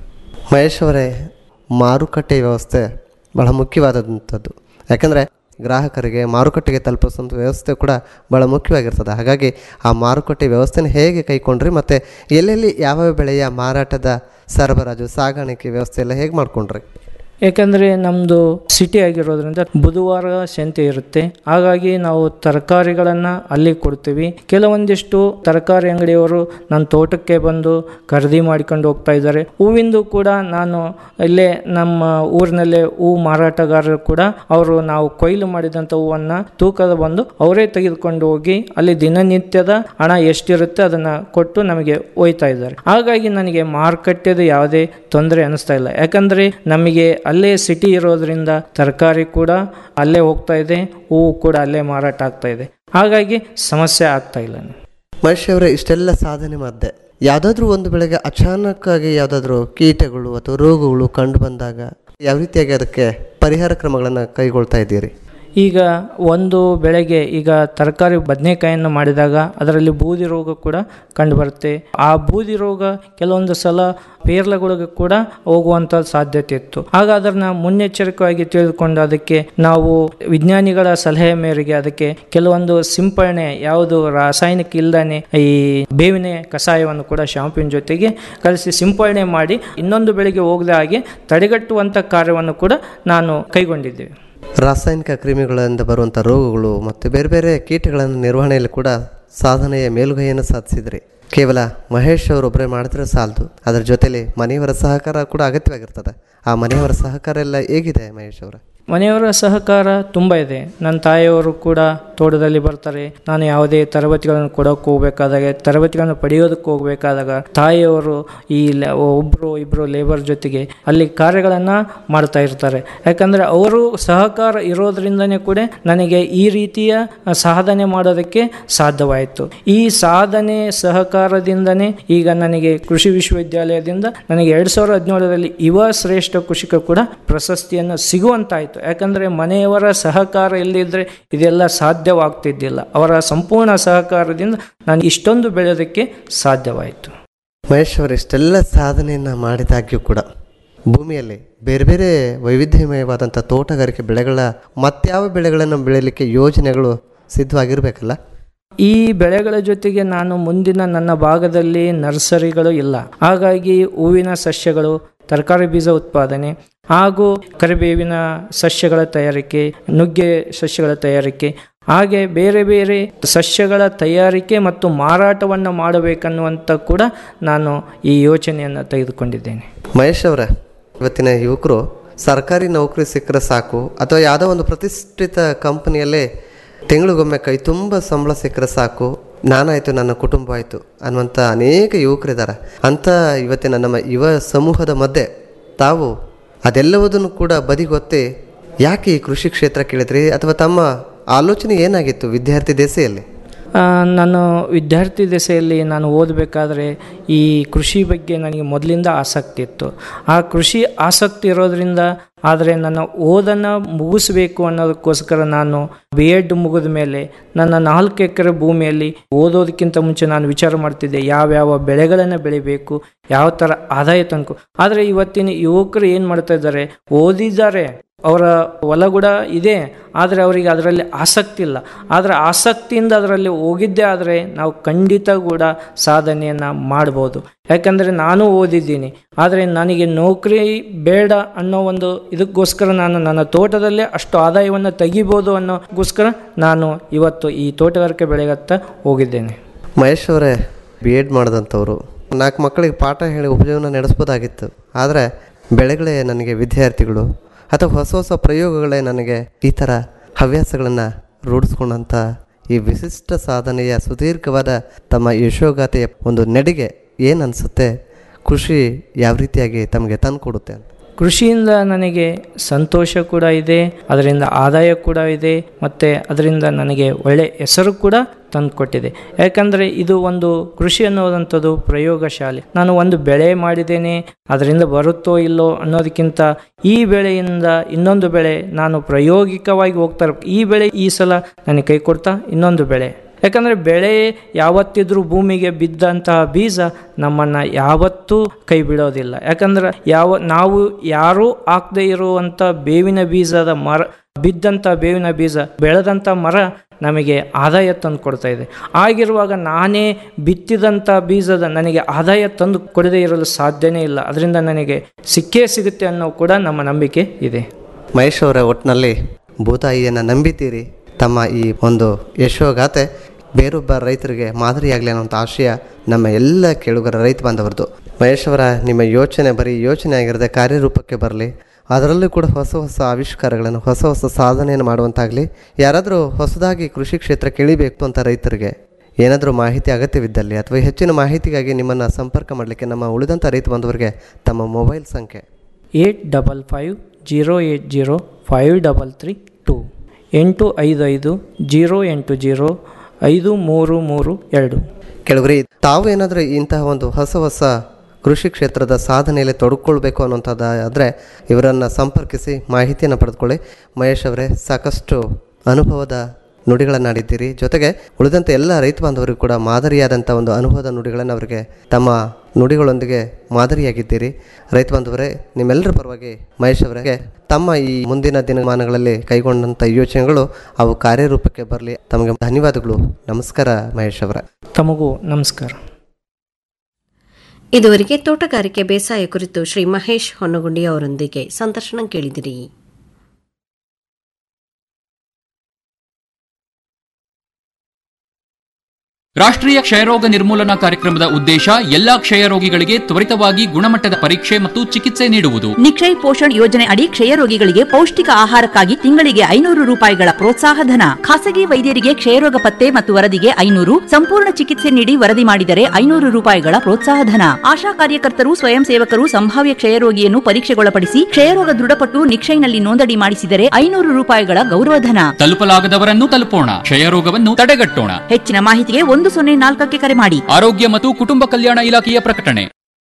ಮಹೇಶ್ ಅವರೇ ಮಾರುಕಟ್ಟೆ ವ್ಯವಸ್ಥೆ ಬಹಳ ಮುಖ್ಯವಾದಂಥದ್ದು ಯಾಕಂದರೆ ಗ್ರಾಹಕರಿಗೆ ಮಾರುಕಟ್ಟೆಗೆ ತಲುಪಿಸುವಂಥ ವ್ಯವಸ್ಥೆ ಕೂಡ ಭಾಳ ಮುಖ್ಯವಾಗಿರ್ತದೆ ಹಾಗಾಗಿ ಆ ಮಾರುಕಟ್ಟೆ ವ್ಯವಸ್ಥೆನ ಹೇಗೆ ಕೈಕೊಂಡ್ರಿ ಮತ್ತು ಎಲ್ಲೆಲ್ಲಿ ಯಾವ ಬೆಳೆಯ ಮಾರಾಟದ ಸರಬರಾಜು ಸಾಗಾಣಿಕೆ ವ್ಯವಸ್ಥೆ ಎಲ್ಲ ಹೇಗೆ ಮಾಡ್ಕೊಂಡ್ರಿ ಯಾಕಂದರೆ ನಮ್ಮದು ಸಿಟಿ ಆಗಿರೋದ್ರಿಂದ ಬುಧವಾರ ಸಂತೆ ಇರುತ್ತೆ ಹಾಗಾಗಿ ನಾವು ತರಕಾರಿಗಳನ್ನು ಅಲ್ಲಿ ಕೊಡ್ತೀವಿ ಕೆಲವೊಂದಿಷ್ಟು ತರಕಾರಿ ಅಂಗಡಿಯವರು ನನ್ನ ತೋಟಕ್ಕೆ ಬಂದು ಖರೀದಿ ಮಾಡಿಕೊಂಡು ಹೋಗ್ತಾ ಇದ್ದಾರೆ ಹೂವಿಂದು ಕೂಡ ನಾನು ಇಲ್ಲೇ ನಮ್ಮ ಊರಿನಲ್ಲೇ ಹೂ ಮಾರಾಟಗಾರರು ಕೂಡ ಅವರು ನಾವು ಕೊಯ್ಲು ಮಾಡಿದಂಥ ಹೂವನ್ನು ತೂಕದ ಬಂದು ಅವರೇ ತೆಗೆದುಕೊಂಡು ಹೋಗಿ ಅಲ್ಲಿ ದಿನನಿತ್ಯದ ಹಣ ಎಷ್ಟಿರುತ್ತೆ ಅದನ್ನು ಕೊಟ್ಟು ನಮಗೆ ಒಯ್ತಾ ಇದ್ದಾರೆ ಹಾಗಾಗಿ ನನಗೆ ಮಾರುಕಟ್ಟೆದ ಯಾವುದೇ ತೊಂದರೆ ಅನಿಸ್ತಾ ಇಲ್ಲ ಯಾಕಂದರೆ ನಮಗೆ ಅಲ್ಲೇ ಸಿಟಿ ಇರೋದ್ರಿಂದ ತರಕಾರಿ ಕೂಡ ಅಲ್ಲೇ ಹೋಗ್ತಾ ಇದೆ ಹೂವು ಕೂಡ ಅಲ್ಲೇ ಮಾರಾಟ ಆಗ್ತಾ ಇದೆ ಹಾಗಾಗಿ ಸಮಸ್ಯೆ ಆಗ್ತಾ ಇಲ್ಲ ಮಹೇಶ್ ಅವರೇ ಇಷ್ಟೆಲ್ಲ ಸಾಧನೆ ಮಧ್ಯೆ ಯಾವುದಾದ್ರೂ ಒಂದು ಬೆಳೆಗೆ ಅಚಾನಕ್ಕಾಗಿ ಯಾವುದಾದ್ರೂ ಕೀಟಗಳು ಅಥವಾ ರೋಗಗಳು ಕಂಡು ಬಂದಾಗ ಯಾವ ರೀತಿಯಾಗಿ ಅದಕ್ಕೆ ಪರಿಹಾರ ಕ್ರಮಗಳನ್ನು ಕೈಗೊಳ್ತಾ ಇದ್ದೀರಿ ಈಗ ಒಂದು ಬೆಳೆಗೆ ಈಗ ತರಕಾರಿ ಬದನೆಕಾಯಿಯನ್ನು ಮಾಡಿದಾಗ ಅದರಲ್ಲಿ ಬೂದಿ ರೋಗ ಕೂಡ ಕಂಡುಬರುತ್ತೆ ಆ ಬೂದಿ ರೋಗ ಕೆಲವೊಂದು ಸಲ ಪೇರ್ಲಗಳಿಗೆ ಕೂಡ ಹೋಗುವಂಥ ಸಾಧ್ಯತೆ ಇತ್ತು ಆಗ ಅದನ್ನು ಮುನ್ನೆಚ್ಚರಿಕೆಯಾಗಿ ತಿಳಿದುಕೊಂಡು ಅದಕ್ಕೆ ನಾವು ವಿಜ್ಞಾನಿಗಳ ಸಲಹೆ ಮೇರೆಗೆ ಅದಕ್ಕೆ ಕೆಲವೊಂದು ಸಿಂಪರಣೆ ಯಾವುದು ರಾಸಾಯನಿಕ ಇಲ್ಲದೇ ಈ ಬೇವಿನ ಕಷಾಯವನ್ನು ಕೂಡ ಶಾಂಪಿನ ಜೊತೆಗೆ ಕಲಿಸಿ ಸಿಂಪರಣೆ ಮಾಡಿ ಇನ್ನೊಂದು ಬೆಳೆಗೆ ಹೋಗದ ಹಾಗೆ ತಡೆಗಟ್ಟುವಂಥ ಕಾರ್ಯವನ್ನು ಕೂಡ ನಾನು ಕೈಗೊಂಡಿದ್ದೇವೆ ರಾಸಾಯನಿಕ ಕ್ರಿಮಿಗಳಿಂದ ಬರುವಂಥ ರೋಗಗಳು ಮತ್ತು ಬೇರೆ ಬೇರೆ ಕೀಟಗಳನ್ನು ನಿರ್ವಹಣೆಯಲ್ಲಿ ಕೂಡ ಸಾಧನೆಯ ಮೇಲುಗೈಯನ್ನು ಸಾಧಿಸಿದ್ರಿ ಕೇವಲ ಮಹೇಶ್ ಅವರೊಬ್ಬರೇ ಮಾಡಿದ್ರೆ ಸಾಲದು ಅದರ ಜೊತೆಲಿ ಮನೆಯವರ ಸಹಕಾರ ಕೂಡ ಅಗತ್ಯವಾಗಿರ್ತದೆ ಆ ಮನೆಯವರ ಸಹಕಾರ ಎಲ್ಲ ಹೇಗಿದೆ ಮಹೇಶ್ ಅವರ ಮನೆಯವರ ಸಹಕಾರ ತುಂಬ ಇದೆ ನನ್ನ ತಾಯಿಯವರು ಕೂಡ ತೋಟದಲ್ಲಿ ಬರ್ತಾರೆ ನಾನು ಯಾವುದೇ ತರಬೇತಿಗಳನ್ನು ಕೊಡೋಕೆ ಹೋಗ್ಬೇಕಾದಾಗ ತರಬೇತಿಗಳನ್ನು ಪಡೆಯೋದಕ್ಕೆ ಹೋಗ್ಬೇಕಾದಾಗ ತಾಯಿಯವರು ಈ ಲ- ಒಬ್ರು ಇಬ್ಬರು ಲೇಬರ್ ಜೊತೆಗೆ ಅಲ್ಲಿ ಕಾರ್ಯಗಳನ್ನು ಮಾಡ್ತಾ ಇರ್ತಾರೆ ಯಾಕಂದರೆ ಅವರು ಸಹಕಾರ ಇರೋದ್ರಿಂದನೇ ಕೂಡ ನನಗೆ ಈ ರೀತಿಯ ಸಾಧನೆ ಮಾಡೋದಕ್ಕೆ ಸಾಧ್ಯವಾಯಿತು ಈ ಸಾಧನೆ ಸಹಕಾರದಿಂದನೇ ಈಗ ನನಗೆ ಕೃಷಿ ವಿಶ್ವವಿದ್ಯಾಲಯದಿಂದ ನನಗೆ ಎರಡು ಸಾವಿರದ ಹದಿನೇಳರಲ್ಲಿ ಯುವ ಶ್ರೇಷ್ಠ ಕೃಷಿಕ ಕೂಡ ಪ್ರಶಸ್ತಿಯನ್ನು ಸಿಗುವಂತಾಯಿತು ಯಾಕಂದರೆ ಮನೆಯವರ ಸಹಕಾರ ಇಲ್ಲದಿದ್ದರೆ ಇದೆಲ್ಲ ಸಾಧ್ಯವಾಗ್ತಿದ್ದಿಲ್ಲ ಅವರ ಸಂಪೂರ್ಣ ಸಹಕಾರದಿಂದ ನಾನು ಇಷ್ಟೊಂದು ಬೆಳೆಯೋದಕ್ಕೆ ಸಾಧ್ಯವಾಯಿತು ಮಹೇಶ್ ಅವರು ಇಷ್ಟೆಲ್ಲ ಸಾಧನೆಯನ್ನು ಮಾಡಿದಾಗ್ಯೂ ಕೂಡ ಭೂಮಿಯಲ್ಲಿ ಬೇರೆ ಬೇರೆ ವೈವಿಧ್ಯಮಯವಾದಂಥ ತೋಟಗಾರಿಕೆ ಬೆಳೆಗಳ ಮತ್ಯಾವ ಬೆಳೆಗಳನ್ನು ಬೆಳೆಯಲಿಕ್ಕೆ ಯೋಜನೆಗಳು ಸಿದ್ಧವಾಗಿರಬೇಕಲ್ಲ ಈ ಬೆಳೆಗಳ ಜೊತೆಗೆ ನಾನು ಮುಂದಿನ ನನ್ನ ಭಾಗದಲ್ಲಿ ನರ್ಸರಿಗಳು ಇಲ್ಲ ಹಾಗಾಗಿ ಹೂವಿನ ಸಸ್ಯಗಳು ತರಕಾರಿ ಬೀಜ ಉತ್ಪಾದನೆ ಹಾಗೂ ಕರಿಬೇವಿನ ಸಸ್ಯಗಳ ತಯಾರಿಕೆ ನುಗ್ಗೆ ಸಸ್ಯಗಳ ತಯಾರಿಕೆ ಹಾಗೆ ಬೇರೆ ಬೇರೆ ಸಸ್ಯಗಳ ತಯಾರಿಕೆ ಮತ್ತು ಮಾರಾಟವನ್ನು ಮಾಡಬೇಕನ್ನುವಂಥ ಕೂಡ ನಾನು ಈ ಯೋಚನೆಯನ್ನು ತೆಗೆದುಕೊಂಡಿದ್ದೇನೆ ಮಹೇಶ್ ಅವರ ಇವತ್ತಿನ ಯುವಕರು ಸರ್ಕಾರಿ ನೌಕರಿ ಸಿಕ್ಕರೆ ಸಾಕು ಅಥವಾ ಯಾವುದೋ ಒಂದು ಪ್ರತಿಷ್ಠಿತ ಕಂಪನಿಯಲ್ಲೇ ತಿಂಗಳಿಗೊಮ್ಮೆ ಕೈ ತುಂಬ ಸಂಬಳ ಸಿಕ್ಕರೆ ಸಾಕು ನಾನಾಯಿತು ನನ್ನ ಕುಟುಂಬ ಆಯಿತು ಅನ್ನುವಂಥ ಅನೇಕ ಯುವಕರಿದ್ದಾರೆ ಅಂಥ ಇವತ್ತಿನ ನಮ್ಮ ಯುವ ಸಮೂಹದ ಮಧ್ಯೆ ತಾವು ಅದೆಲ್ಲವುದನ್ನು ಕೂಡ ಬದಿಗೊತ್ತಿ ಯಾಕೆ ಈ ಕೃಷಿ ಕ್ಷೇತ್ರ ಕೇಳಿದ್ರಿ ಅಥವಾ ತಮ್ಮ ಆಲೋಚನೆ ಏನಾಗಿತ್ತು ವಿದ್ಯಾರ್ಥಿ ದೆಸೆಯಲ್ಲಿ ಆ, ನಾನು ವಿದ್ಯಾರ್ಥಿ ದೆಸೆಯಲ್ಲಿ ನಾನು ಓದಬೇಕಾದ್ರೆ ಈ ಕೃಷಿ ಬಗ್ಗೆ ನನಗೆ ಮೊದಲಿಂದ ಆಸಕ್ತಿ ಇತ್ತು ಆ ಕೃಷಿ ಆಸಕ್ತಿ ಇರೋದ್ರಿಂದ ಆದರೆ ನನ್ನ ಓದನ್ನು ಮುಗಿಸ್ಬೇಕು ಅನ್ನೋದಕ್ಕೋಸ್ಕರ ನಾನು ಬಿ ಎಡ್ ಮುಗಿದ ಮೇಲೆ ನನ್ನ ನಾಲ್ಕು ಎಕರೆ ಭೂಮಿಯಲ್ಲಿ ಓದೋದಕ್ಕಿಂತ ಮುಂಚೆ ನಾನು ವಿಚಾರ ಮಾಡ್ತಿದ್ದೆ ಯಾವ್ಯಾವ ಬೆಳೆಗಳನ್ನು ಬೆಳಿಬೇಕು ಯಾವ ಥರ ಆದಾಯ ತಂಕು ಆದರೆ ಇವತ್ತಿನ ಯುವಕರು ಏನು ಮಾಡ್ತಾ ಇದ್ದಾರೆ ಓದಿದ್ದಾರೆ ಅವರ ಹೊಲ ಕೂಡ ಇದೆ ಆದರೆ ಅವರಿಗೆ ಅದರಲ್ಲಿ ಆಸಕ್ತಿ ಇಲ್ಲ ಆದರೆ ಆಸಕ್ತಿಯಿಂದ ಅದರಲ್ಲಿ ಹೋಗಿದ್ದೇ ಆದರೆ ನಾವು ಖಂಡಿತ ಕೂಡ ಸಾಧನೆಯನ್ನು ಮಾಡ್ಬೋದು ಯಾಕಂದರೆ ನಾನು ಓದಿದ್ದೀನಿ ಆದರೆ ನನಗೆ ನೌಕರಿ ಬೇಡ ಅನ್ನೋ ಒಂದು ಇದಕ್ಕೋಸ್ಕರ ನಾನು ನನ್ನ ತೋಟದಲ್ಲೇ ಅಷ್ಟು ಆದಾಯವನ್ನು ತೆಗಿಬೋದು ಅನ್ನೋಕ್ಕೋಸ್ಕರ ನಾನು ಇವತ್ತು ಈ ತೋಟಗಾರಿಕೆ ಬೆಳೆಗತ್ತ ಹೋಗಿದ್ದೇನೆ ಮಹೇಶ್ ಅವರೇ ಬಿ ಎಡ್ ಮಾಡಿದಂಥವ್ರು ನಾಲ್ಕು ಮಕ್ಕಳಿಗೆ ಪಾಠ ಹೇಳಿ ಉಪಜೀವನ ನಡೆಸ್ಬೋದಾಗಿತ್ತು ಆದರೆ ಬೆಳೆಗಳೇ ನನಗೆ ವಿದ್ಯಾರ್ಥಿಗಳು ಅಥವಾ ಹೊಸ ಹೊಸ ಪ್ರಯೋಗಗಳೇ ನನಗೆ ಈ ಥರ ಹವ್ಯಾಸಗಳನ್ನು ರೂಢಿಸ್ಕೊಂಡಂಥ ಈ ವಿಶಿಷ್ಟ ಸಾಧನೆಯ ಸುದೀರ್ಘವಾದ ತಮ್ಮ ಯಶೋಗಾಥೆಯ ಒಂದು ನಡಿಗೆ ಏನು ಅನಿಸುತ್ತೆ ಖುಷಿ ಯಾವ ರೀತಿಯಾಗಿ ತಮಗೆ ತಂದು ಕೊಡುತ್ತೆ ಅಂತ ಕೃಷಿಯಿಂದ ನನಗೆ ಸಂತೋಷ ಕೂಡ ಇದೆ ಅದರಿಂದ ಆದಾಯ ಕೂಡ ಇದೆ ಮತ್ತು ಅದರಿಂದ ನನಗೆ ಒಳ್ಳೆ ಹೆಸರು ಕೂಡ ತಂದುಕೊಟ್ಟಿದೆ ಯಾಕಂದರೆ ಇದು ಒಂದು ಕೃಷಿ ಅನ್ನೋದಂಥದ್ದು ಪ್ರಯೋಗಶಾಲೆ ನಾನು ಒಂದು ಬೆಳೆ ಮಾಡಿದ್ದೇನೆ ಅದರಿಂದ ಬರುತ್ತೋ ಇಲ್ಲೋ ಅನ್ನೋದಕ್ಕಿಂತ ಈ ಬೆಳೆಯಿಂದ ಇನ್ನೊಂದು ಬೆಳೆ ನಾನು ಪ್ರಾಯೋಗಿಕವಾಗಿ ಹೋಗ್ತಾ ಇರ್ಬೇಕು ಈ ಬೆಳೆ ಈ ಸಲ ನನಗೆ ಕೈ ಕೊಡ್ತಾ ಇನ್ನೊಂದು ಬೆಳೆ ಯಾಕಂದರೆ ಬೆಳೆ ಯಾವತ್ತಿದ್ರೂ ಭೂಮಿಗೆ ಬಿದ್ದಂತಹ ಬೀಜ ನಮ್ಮನ್ನು ಯಾವತ್ತೂ ಕೈ ಬಿಡೋದಿಲ್ಲ ಯಾಕಂದ್ರೆ ಯಾವ ನಾವು ಯಾರೂ ಹಾಕದೇ ಇರುವಂಥ ಬೇವಿನ ಬೀಜದ ಮರ ಬಿದ್ದಂಥ ಬೇವಿನ ಬೀಜ ಬೆಳೆದಂಥ ಮರ ನಮಗೆ ಆದಾಯ ತಂದು ಕೊಡ್ತಾ ಇದೆ ಆಗಿರುವಾಗ ನಾನೇ ಬಿತ್ತಿದಂಥ ಬೀಜದ ನನಗೆ ಆದಾಯ ತಂದು ಕೊಡದೇ ಇರಲು ಸಾಧ್ಯನೇ ಇಲ್ಲ ಅದರಿಂದ ನನಗೆ ಸಿಕ್ಕೇ ಸಿಗುತ್ತೆ ಅನ್ನೋ ಕೂಡ ನಮ್ಮ ನಂಬಿಕೆ ಇದೆ ಮಹೇಶ್ ಅವರ ಒಟ್ಟಿನಲ್ಲಿ ಭೂತಾಯಿಯನ್ನು ನಂಬಿದ್ದೀರಿ ತಮ್ಮ ಈ ಒಂದು ಯಶೋಗಾಥೆ ಬೇರೊಬ್ಬ ರೈತರಿಗೆ ಮಾದರಿಯಾಗಲಿ ಅನ್ನೋಂಥ ಆಶಯ ನಮ್ಮ ಎಲ್ಲ ಕೇಳುಗರ ರೈತ ಬಾಂಧವರದು ಮಹೇಶ್ ಅವರ ನಿಮ್ಮ ಯೋಚನೆ ಬರೀ ಯೋಚನೆ ಆಗಿರದೆ ಕಾರ್ಯರೂಪಕ್ಕೆ ಬರಲಿ ಅದರಲ್ಲೂ ಕೂಡ ಹೊಸ ಹೊಸ ಆವಿಷ್ಕಾರಗಳನ್ನು ಹೊಸ ಹೊಸ ಸಾಧನೆಯನ್ನು ಮಾಡುವಂತಾಗಲಿ ಯಾರಾದರೂ ಹೊಸದಾಗಿ ಕೃಷಿ ಕ್ಷೇತ್ರಕ್ಕೆ ಇಳಿಬೇಕು ಅಂತ ರೈತರಿಗೆ ಏನಾದರೂ ಮಾಹಿತಿ ಅಗತ್ಯವಿದ್ದಲ್ಲಿ ಅಥವಾ ಹೆಚ್ಚಿನ ಮಾಹಿತಿಗಾಗಿ ನಿಮ್ಮನ್ನು ಸಂಪರ್ಕ ಮಾಡಲಿಕ್ಕೆ ನಮ್ಮ ಉಳಿದಂಥ ರೈತ ಬಾಂಧವರಿಗೆ ತಮ್ಮ ಮೊಬೈಲ್ ಸಂಖ್ಯೆ eight double five zero eight zero five double three two ಎಂಟು ಐದು ಐದು ಜೀರೋ ಎಂಟು ಜೀರೋ ಐದು ಮೂರು ಮೂರು ಎರಡು ಕೆಲವರಿ ತಾವು ಏನಾದರೂ ಇಂತಹ ಒಂದು ಹೊಸ ಹೊಸ ಕೃಷಿ ಕ್ಷೇತ್ರದ ಸಾಧನೆಯಲ್ಲಿ ತೊಡಗಿಕೊಳ್ಬೇಕು ಅನ್ನೋಂಥದ್ದು ಆದರೆ ಇವರನ್ನು ಸಂಪರ್ಕಿಸಿ ಮಾಹಿತಿಯನ್ನು ಪಡೆದುಕೊಳ್ಳಿ ಮಹೇಶ್ ಅವರೇ ಸಾಕಷ್ಟು ಅನುಭವದ ನುಡಿಗಳನ್ನಾಡಿದ್ದೀರಿ ಜೊತೆಗೆ ಉಳಿದಂತೆ ಎಲ್ಲ ರೈತ ಬಾಂಧವರಿಗೂ ಕೂಡ ಮಾದರಿಯಾದಂಥ ಒಂದು ಅನುಭವದ ನುಡಿಗಳನ್ನು ಅವರಿಗೆ ತಮ್ಮ ನುಡಿಗಳೊಂದಿಗೆ ಮಾದರಿಯಾಗಿದ್ದೀರಿ ರೈತ ಬಾಂಧವರೇ ನಿಮ್ಮೆಲ್ಲರ ಪರವಾಗಿ ಮಹೇಶ್ ಅವರಿಗೆ ತಮ್ಮ ಈ ಮುಂದಿನ ದಿನಮಾನಗಳಲ್ಲಿ ಕೈಗೊಂಡಂಥ ಯೋಚನೆಗಳು ಅವು ಕಾರ್ಯರೂಪಕ್ಕೆ ಬರಲಿ ತಮಗೆ ಧನ್ಯವಾದಗಳು ನಮಸ್ಕಾರ ಮಹೇಶ್ ಅವರ ತಮಗೂ ನಮಸ್ಕಾರ ಇದುವರೆಗೆ ತೋಟಗಾರಿಕೆ ಬೇಸಾಯ ಕುರಿತು ಶ್ರೀ ಮಹೇಶ್ ಹೊನ್ನಗುಂಡಿ ಅವರೊಂದಿಗೆ ಸಂದರ್ಶನ ಕೇಳಿದಿರಿ ರಾಷ್ಟ್ರೀಯ ಕ್ಷಯರೋಗ ನಿರ್ಮೂಲನಾ ಕಾರ್ಯಕ್ರಮದ ಉದ್ದೇಶ ಎಲ್ಲಾ ಕ್ಷಯರೋಗಿಗಳಿಗೆ ತ್ವರಿತವಾಗಿ ಗುಣಮಟ್ಟದ ಪರೀಕ್ಷೆ ಮತ್ತು ಚಿಕಿತ್ಸೆ ನೀಡುವುದು ನಿಕ್ಷಯ್ ಪೋಷಣ್ ಯೋಜನೆ ಅಡಿ ಕ್ಷಯರೋಗಿಗಳಿಗೆ ಪೌಷ್ಟಿಕ ಆಹಾರಕ್ಕಾಗಿ ತಿಂಗಳಿಗೆ ಐನೂರು ರೂಪಾಯಿಗಳ ಪ್ರೋತ್ಸಾಹ ಧನ ಖಾಸಗಿ ವೈದ್ಯರಿಗೆ ಕ್ಷಯರೋಗ ಪತ್ತೆ ಮತ್ತು ವರದಿಗೆ ಐನೂರು ಸಂಪೂರ್ಣ ಚಿಕಿತ್ಸೆ ನೀಡಿ ವರದಿ ಮಾಡಿದರೆ ಐನೂರು ರೂಪಾಯಿಗಳ ಪ್ರೋತ್ಸಾಹ ಧನ ಆಶಾ ಕಾರ್ಯಕರ್ತರು ಸ್ವಯಂ ಸೇವಕರು ಸಂಭಾವ್ಯ ಕ್ಷಯರೋಗಿಯನ್ನು ಪರೀಕ್ಷೆಗೊಳಪಡಿಸಿ ಕ್ಷಯರೋಗ ದೃಢಪಟ್ಟು ನಿಕ್ಷಯ್ನಲ್ಲಿ ನೋಂದಣಿ ಮಾಡಿಸಿದರೆ ಐನೂರು ರೂಪಾಯಿಗಳ ಗೌರವಧನ ತಲುಪಲಾಗದವರನ್ನು ತಲುಪೋಣ ಕ್ಷಯರೋಗವನ್ನು ತಡೆಗಟ್ಟೋಣ ಹೆಚ್ಚಿನ ಮಾಹಿತಿಗೆ ಒಂದು ಸೊನ್ನೆ ನಾಲ್ಕಕ್ಕೆ ಕರೆ ಮಾಡಿ ಆರೋಗ್ಯ ಮತ್ತು ಕುಟುಂಬ ಕಲ್ಯಾಣ ಇಲಾಖೆಯ ಪ್ರಕಟಣೆ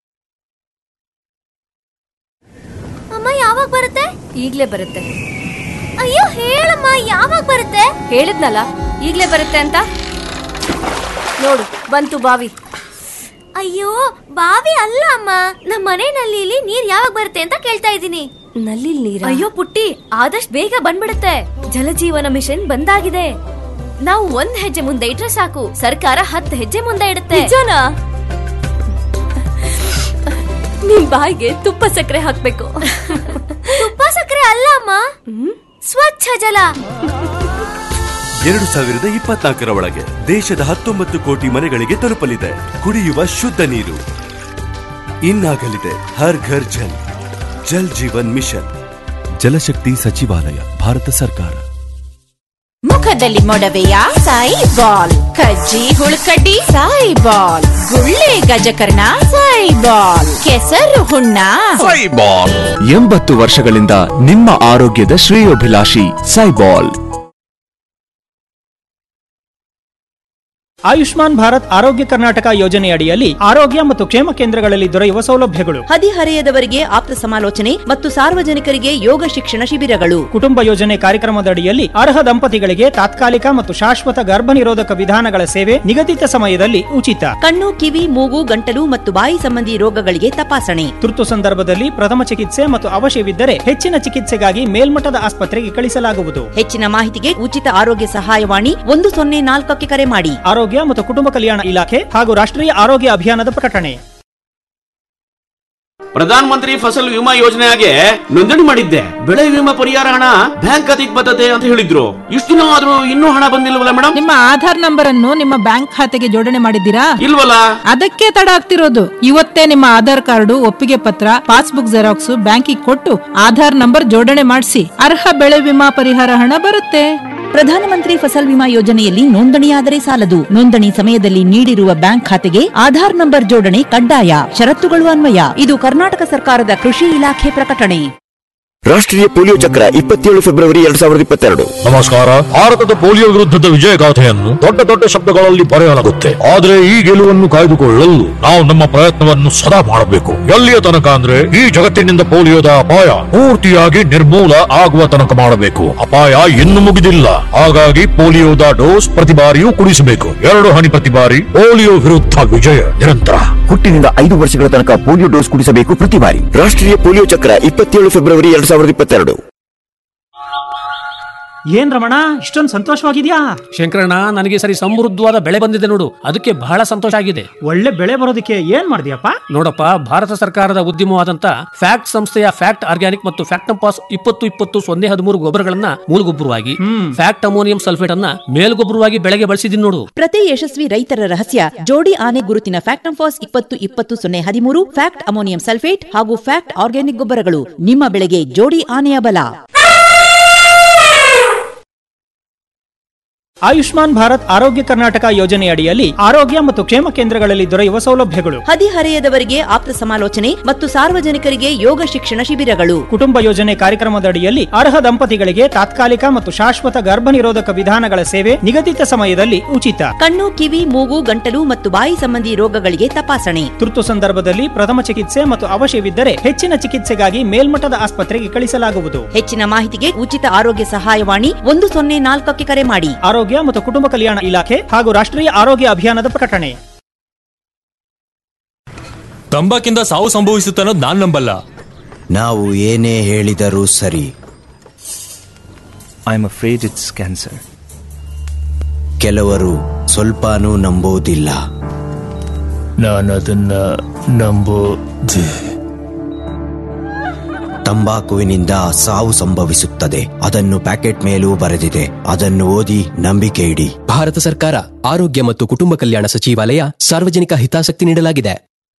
ಅಮ್ಮ ಯಾವಾಗ ಬರುತ್ತೆ ಈಗ್ಲೇ ಬರುತ್ತೆ ಅಯ್ಯೋ ಹೇಳಮ್ಮ ಯಾವಾಗ ಬರುತ್ತೆ ಹೇಳಿದ್ನಲ್ಲ ಈಗ್ಲೇ ಬರುತ್ತೆ ಅಂತ ನೋಡು ಬಂತು ಬಾವಿ ಅಯ್ಯೋ ಬಾವಿ ಅಲ್ಲ ಅಮ್ಮ ನಮ್ಮ ಮನೆ ನಲ್ಲಿಲಿ ನೀರ್ ಯಾವಾಗ ಬರುತ್ತೆ ಅಂತ ಕೇಳ್ತಾ ಇದ್ದೀನಿ ನಲ್ಲಿ ನೀರ್ ಅಯ್ಯೋ ಪುಟ್ಟಿ ಆದಷ್ಟು ಬೇಗ ಬಂದ್ಬಿಡುತ್ತೆ ಜಲಜೀವನ ಮಿಷನ್ ಬಂದಾಗಿದೆ ನಾವು ಒಂದ್ ಹೆಜ್ಜೆ ಮುಂದೆ ಇಟ್ರೆ ಸಾಕು ಸರ್ಕಾರ ಹತ್ತು ಹೆಜ್ಜೆ ಮುಂದೆ ಇಡುತ್ತೆ ನಿಜನಾ ನಿಮ್ ಬಾಯಿಗೆ ತುಪ್ಪ ಸಕ್ಕರೆ ಹಾಕ್ಬೇಕು ತುಪ್ಪ ಸಕ್ಕರೆ ಅಲ್ಲ ಅಮ್ಮ ಸ್ವಚ್ಛ ಜಲ ಎರಡು ಸಾವಿರದ ಇಪ್ಪತ್ನಾಲ್ಕರ ಒಳಗೆ ದೇಶದ ಹತ್ತೊಂಬತ್ತು ಕೋಟಿ ಮನೆಗಳಿಗೆ ತಲುಪಲಿದೆ ಕುಡಿಯುವ ಶುದ್ಧ ನೀರು ಇನ್ನಾಗಲಿದೆ ಹರ್ ಘರ್ ಜಲ್ ಜಲ್ ಜೀವನ್ ಮಿಷನ್ ಜಲಶಕ್ತಿ ಸಚಿವಾಲಯ ಭಾರತ ಸರ್ಕಾರ ಮುಖದಲ್ಲಿ ಮೊಡವೆಯ ಸಾಯಿ ಬಾಲ್ ಕಜ್ಜಿ ಹುಳುಕಡ್ಡಿ ಸಾಯಿ ಬಾಲ್ ಗುಳ್ಳೆ ಗಜಕರ್ಣ ಸಾಯಿ ಬಾಲ್ ಕೆಸರು ಹುಣ್ಣ ಎಂಬತ್ತು ವರ್ಷಗಳಿಂದ ನಿಮ್ಮ ಆರೋಗ್ಯದ ಶ್ರೇಯೋಭಿಲಾಷಿ ಸೈಬಾಲ್ ಆಯುಷ್ಮಾನ್ ಭಾರತ್ ಆರೋಗ್ಯ ಕರ್ನಾಟಕ ಯೋಜನೆ ಅಡಿಯಲ್ಲಿ ಆರೋಗ್ಯ ಮತ್ತು ಕ್ಷೇಮ ಕೇಂದ್ರಗಳಲ್ಲಿ ದೊರೆಯುವ ಸೌಲಭ್ಯಗಳು ಹದಿಹರೆಯದವರಿಗೆ ಆಪ್ತ ಸಮಾಲೋಚನೆ ಮತ್ತು ಸಾರ್ವಜನಿಕರಿಗೆ ಯೋಗ ಶಿಕ್ಷಣ ಶಿಬಿರಗಳು ಕುಟುಂಬ ಯೋಜನೆ ಕಾರ್ಯಕ್ರಮದ ಅಡಿಯಲ್ಲಿ ಅರ್ಹ ದಂಪತಿಗಳಿಗೆ ತಾತ್ಕಾಲಿಕ ಮತ್ತು ಶಾಶ್ವತ ಗರ್ಭನಿರೋಧಕ ವಿಧಾನಗಳ ಸೇವೆ ನಿಗದಿತ ಸಮಯದಲ್ಲಿ ಉಚಿತ ಕಣ್ಣು ಕಿವಿ ಮೂಗು ಗಂಟಲು ಮತ್ತು ಬಾಯಿ ಸಂಬಂಧಿ ರೋಗಗಳಿಗೆ ತಪಾಸಣೆ ತುರ್ತು ಸಂದರ್ಭದಲ್ಲಿ ಪ್ರಥಮ ಚಿಕಿತ್ಸೆ ಮತ್ತು ಅವಶ್ಯವಿದ್ದರೆ ಹೆಚ್ಚಿನ ಚಿಕಿತ್ಸೆಗಾಗಿ ಮೇಲ್ಮಟ್ಟದ ಆಸ್ಪತ್ರೆಗೆ ಕಳಿಸಲಾಗುವುದು ಹೆಚ್ಚಿನ ಮಾಹಿತಿಗೆ ಉಚಿತ ಆರೋಗ್ಯ ಸಹಾಯವಾಣಿ ಒಂದು ಸೊನ್ನೆ ನಾಲ್ಕಕ್ಕೆ ಕರೆ ಮಾಡಿ ಆರೋಗ್ಯ ಮತ್ತು ಕುಟುಂಬ ಕಲ್ಯಾಣ ಇಲಾಖೆ ಹಾಗೂ ರಾಷ್ಟ್ರೀಯ ಆರೋಗ್ಯ ಅಭಿಯಾನದ ಪ್ರಕಟಣೆ ಪ್ರಧಾನ ಮಂತ್ರಿ ಫಸಲ್ ವಿಮಾ ಯೋಜನೆಗೆ ನೋಂದಣಿ ಮಾಡಿದ್ದೆ ಬೆಳೆ ವಿಮಾ ಪರಿಹಾರ ಹಣ ಬ್ಯಾಂಕ್ ಖಾತೆಗೆ ಬರ್ತದೆ ಅಂತ ಹೇಳಿದ್ರು ಇಷ್ಟು ದಿನ ಆದ್ರೂ ಇನ್ನೂ ಹಣ ಬಂದಿಲ್ವಲ್ಲ ಮೇಡಮ್ ನಿಮ್ಮ ಆಧಾರ್ ನಂಬರ್ ಅನ್ನು ನಿಮ್ಮ ಬ್ಯಾಂಕ್ ಖಾತೆಗೆ ಜೋಡಣೆ ಮಾಡಿದ್ದೀರಾ ಇಲ್ವಲ್ಲ ಅದಕ್ಕೆ ತಡ ಆಗ್ತಿರೋದು ಇವತ್ತೇ ನಿಮ್ಮ ಆಧಾರ್ ಕಾರ್ಡು ಒಪ್ಪಿಗೆ ಪತ್ರ ಪಾಸ್ಬುಕ್ ಜೆರಾಕ್ಸ್ ಬ್ಯಾಂಕಿಗೆ ಕೊಟ್ಟು ಆಧಾರ್ ನಂಬರ್ ಜೋಡಣೆ ಮಾಡಿಸಿ ಅರ್ಹ ಬೆಳೆ ವಿಮಾ ಪರಿಹಾರ ಹಣ ಬರುತ್ತೆ ಪ್ರಧಾನಮಂತ್ರಿ ಫಸಲ್ ವಿಮಾ ಯೋಜನೆಯಲ್ಲಿ ನೋಂದಣಿಯಾದರೆ ಸಾಲದು ನೋಂದಣಿ ಸಮಯದಲ್ಲಿ ನೀಡಿರುವ ಬ್ಯಾಂಕ್ ಖಾತೆಗೆ ಆಧಾರ್ ನಂಬರ್ ಜೋಡಣೆ ಕಡ್ಡಾಯ ಷರತ್ತುಗಳು ಅನ್ವಯ ಇದು ಕರ್ನಾಟಕ ಸರ್ಕಾರದ ಕೃಷಿ ಇಲಾಖೆ ಪ್ರಕಟಣೆ ರಾಷ್ಟ್ರೀಯ ಪೋಲಿಯೋ ಚಕ್ರ ಇಪ್ಪತ್ತೇಳು ಫೆಬ್ರವರಿ ಎರಡ್ ಸಾವಿರದ ಇಪ್ಪತ್ತೆರಡು ನಮಸ್ಕಾರ ಭಾರತದ ಪೋಲಿಯೋ ವಿರುದ್ಧದ ವಿಜಯ ಗಾಥೆಯನ್ನು ದೊಡ್ಡ ದೊಡ್ಡ ಶಬ್ದಗಳಲ್ಲಿ ಬರೆಯಲಾಗುತ್ತೆ ಆದರೆ ಈ ಗೆಲುವನ್ನು ಕಾಯ್ದುಕೊಳ್ಳಲು ನಾವು ನಮ್ಮ ಪ್ರಯತ್ನವನ್ನು ಸದಾ ಮಾಡಬೇಕು ಎಲ್ಲಿಯ ತನಕ ಅಂದ್ರೆ ಈ ಜಗತ್ತಿನಿಂದ ಪೋಲಿಯೋದ ಅಪಾಯ ಪೂರ್ತಿಯಾಗಿ ನಿರ್ಮೂಲ ಆಗುವ ತನಕ ಮಾಡಬೇಕು ಅಪಾಯ ಇನ್ನು ಮುಗಿದಿಲ್ಲ ಹಾಗಾಗಿ ಪೋಲಿಯೋದ ಡೋಸ್ ಪ್ರತಿ ಬಾರಿಯೂ ಕುಡಿಸಬೇಕು ಎರಡು ಹನಿ ಪ್ರತಿ ಬಾರಿ ಪೋಲಿಯೋ ವಿರುದ್ಧ ವಿಜಯ ನಿರಂತರ ಹುಟ್ಟಿನಿಂದ ಐದು ವರ್ಷಗಳ ತನಕ ಪೋಲಿಯೋ ಡೋಸ್ ಕುಡಿಸಬೇಕು ಪ್ರತಿ ಬಾರಿ ರಾಷ್ಟ್ರೀಯ ಪೋಲಿಯೋ ಚಕ್ರ ಇಪ್ಪತ್ತೇಳು ಫೆಬ್ರವರಿ ಎರಡ್ ಸಾವಿರದ ಇಪ್ಪತ್ತೆರಡು ಏನ್ ರಮಣ ಇಷ್ಟೊಂದು ಸಂತೋಷವಾಗಿದ್ಯಾ ಶಂಕರಣ್ಣ ನನಗೆ ಸರಿ ಸಮೃದ್ಧವಾದ ಬೆಳೆ ಬಂದಿದೆ ನೋಡು ಅದಕ್ಕೆ ಬಹಳ ಸಂತೋಷ ಆಗಿದೆ ಒಳ್ಳೆ ಬೆಳೆ ಬರೋದಕ್ಕೆ ಏನ್ ಮಾಡಿದ್ಯಪ್ಪ ನೋಡಪ್ಪ ಭಾರತ ಸರ್ಕಾರದ ಉದ್ಯಮವಾದಂತ ಫ್ಯಾಕ್ಟ್ ಸಂಸ್ಥೆಯ ಫ್ಯಾಕ್ಟ್ ಆರ್ಗ್ಯಾನಿಕ್ ಮತ್ತು ಫ್ಯಾಕ್ಟಂಪಾಸ್ ಇಪ್ಪತ್ತು ಇಪ್ಪತ್ತು ಸೊನ್ನೆ ಹದಿಮೂರು ಗೊಬ್ಬರಗಳನ್ನ ಮೂಲಗೊಬ್ಬರವಾಗಿ ಫ್ಯಾಕ್ಟ್ ಅಮೋನಿಯಂ ಸಲ್ಫೇಟ್ ಅನ್ನ ಮೇಲ್ಗೊಬ್ಬರವಾಗಿ ಬೆಳೆಗೆ ಬಳಸಿದೀನಿ ನೋಡು ಪ್ರತಿ ಯಶಸ್ವಿ ರೈತರ ರಹಸ್ಯ ಜೋಡಿ ಆನೆ ಗುರುತಿನ ಫ್ಯಾಕ್ಟಂಫಾಸ್ ಇಪ್ಪತ್ತು ಇಪ್ಪತ್ತು ಸೊನ್ನೆ ಹದಿಮೂರು ಫ್ಯಾಕ್ಟ್ ಅಮೋನಿಯಂ ಸಲ್ಫೇಟ್ ಹಾಗೂ ಫ್ಯಾಕ್ಟ್ ಆರ್ಗ್ಯಾನಿಕ್ ಗೊಬ್ಬರಗಳು ನಿಮ್ಮ ಬೆಳೆಗೆ ಜೋಡಿ ಆನೆಯ ಬಲ ಆಯುಷ್ಮಾನ್ ಭಾರತ್ ಆರೋಗ್ಯ ಕರ್ನಾಟಕ ಯೋಜನೆ ಅಡಿಯಲ್ಲಿ ಆರೋಗ್ಯ ಮತ್ತು ಕ್ಷೇಮ ಕೇಂದ್ರಗಳಲ್ಲಿ ದೊರೆಯುವ ಸೌಲಭ್ಯಗಳು ಹದಿಹರೆಯದವರಿಗೆ ಆಪ್ತ ಸಮಾಲೋಚನೆ ಮತ್ತು ಸಾರ್ವಜನಿಕರಿಗೆ ಯೋಗ ಶಿಕ್ಷಣ ಶಿಬಿರಗಳು ಕುಟುಂಬ ಯೋಜನೆ ಕಾರ್ಯಕ್ರಮದ ಅಡಿಯಲ್ಲಿ ಅರ್ಹ ದಂಪತಿಗಳಿಗೆ ತಾತ್ಕಾಲಿಕ ಮತ್ತು ಶಾಶ್ವತ ಗರ್ಭನಿರೋಧಕ ವಿಧಾನಗಳ ಸೇವೆ ನಿಗದಿತ ಸಮಯದಲ್ಲಿ ಉಚಿತ ಕಣ್ಣು ಕಿವಿ ಮೂಗು ಗಂಟಲು ಮತ್ತು ಬಾಯಿ ಸಂಬಂಧಿ ರೋಗಗಳಿಗೆ ತಪಾಸಣೆ ತುರ್ತು ಸಂದರ್ಭದಲ್ಲಿ ಪ್ರಥಮ ಚಿಕಿತ್ಸೆ ಮತ್ತು ಅವಶ್ಯವಿದ್ದರೆ ಹೆಚ್ಚಿನ ಚಿಕಿತ್ಸೆಗಾಗಿ ಮೇಲ್ಮಟ್ಟದ ಆಸ್ಪತ್ರೆಗೆ ಕಳಿಸಲಾಗುವುದು ಹೆಚ್ಚಿನ ಮಾಹಿತಿಗೆ ಉಚಿತ ಆರೋಗ್ಯ ಸಹಾಯವಾಣಿ ಒಂದು ಸೊನ್ನೆ ನಾಲ್ಕಕ್ಕೆ ಕರೆ ಮಾಡಿ ಆರೋಗ್ಯ ಮತ್ತು ಕುಟುಂಬ ಕಲ್ಯಾಣ ಇಲಾಖೆ ಹಾಗೂ ರಾಷ್ಟ್ರೀಯ ಆರೋಗ್ಯ ಅಭಿಯಾನದ ಪ್ರಕಟಣೆ ತಂಬಾಕಿಂದ ಸಾವು ಸಂಭವಿಸುತ್ತೆ ಅನ್ನೋದು ನಾನ್ ನಂಬಲ್ಲ ನಾವು ಏನೇ ಹೇಳಿದರೂ ಸರಿ I am afraid it's cancer ಕೆಲವರು ಸ್ವಲ್ಪನೂ ನಂಬೋದಿಲ್ಲ ನಾನು ಅದನ್ನ ನಂಬೋದೆ ತಂಬಾಕುವಿನಿಂದ ಸಾವು ಸಂಭವಿಸುತ್ತದೆ ಅದನ್ನು ಪ್ಯಾಕೆಟ್ ಮೇಲೂ ಬರೆದಿದೆ ಅದನ್ನು ಓದಿ ನಂಬಿಕೆ ಇಡಿ ಭಾರತ ಸರ್ಕಾರ ಆರೋಗ್ಯ ಮತ್ತು ಕುಟುಂಬ ಕಲ್ಯಾಣ ಸಚಿವಾಲಯ ಸಾರ್ವಜನಿಕ ಹಿತಾಸಕ್ತಿ ನೀಡಲಾಗಿದೆ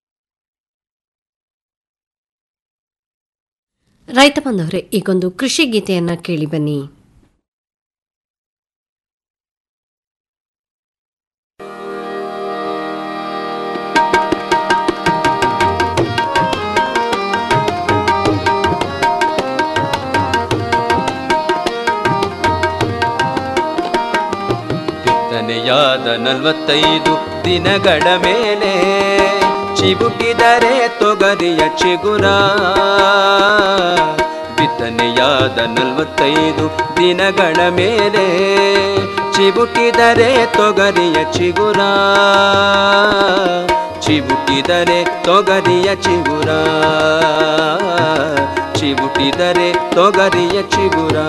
ರೈತ ಬಂದವರೇ ಈಗೊಂದು ಕೃಷಿ ಗೀತೆಯನ್ನ ಕೇಳಿ ಬನ್ನಿ ಬಿತ್ತನೆಯಾದ ನಲವತ್ತೈದು ದಿನಗಳ ಮೇಲೆ ಚಿಬುಟಿದರೆ ತೊಗರಿಯ ಚಿಗುರ ಬಿತ್ತನೆಯಾದ ನಲವತ್ತೈದು ದಿನಗಳ ಮೇಲೆ ಚಿಬುಟಿದರೆ ತೊಗರಿಯ ಚಿಗುರ ಚಿಬುಟಿದರೆ ತೊಗರಿಯ ಚಿಗುರ ಚಿಬುಟಿದರೆ ತೊಗರಿಯ ಚಿಗುರ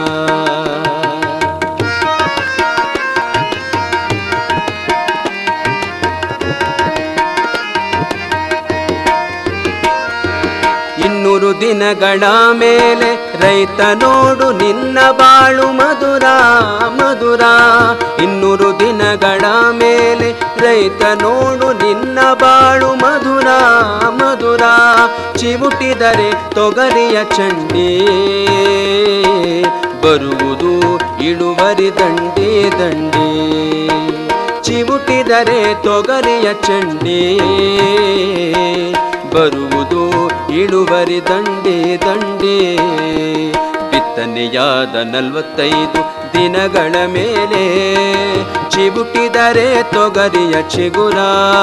ಇನ್ನೂರು ದಿನಗಳ ಮೇಲೆ ರೈತ ನೋಡು ನಿನ್ನ ಬಾಳು ಮಧುರ ಮಧುರ ಇನ್ನೂರು ದಿನಗಳ ಮೇಲೆ ರೈತ ನೋಡು ನಿನ್ನ ಬಾಳು ಮಧುರ ಮಧುರ ಚಿವುಟಿದರೆ ತೊಗರಿಯ ಚಂಡಿ ಬರುವುದು ಇಳುವರಿ ದಂಡಿ ದಂಡಿ ಚಿವುಟಿದರೆ ತೊಗರಿಯ ಚಂಡಿ ಬರುವುದು ಇಳುವರಿ ದಂಡಿ ದಂಡಿ ಬಿತ್ತನೆ ಬಿತ್ತನೆಯಾದ ನಲವತ್ತೈದು ದಿನಗಳ ಮೇಲೆ ಚಿಬುಟಿದರೆ ತೊಗರಿಯ ಚಿಗುರ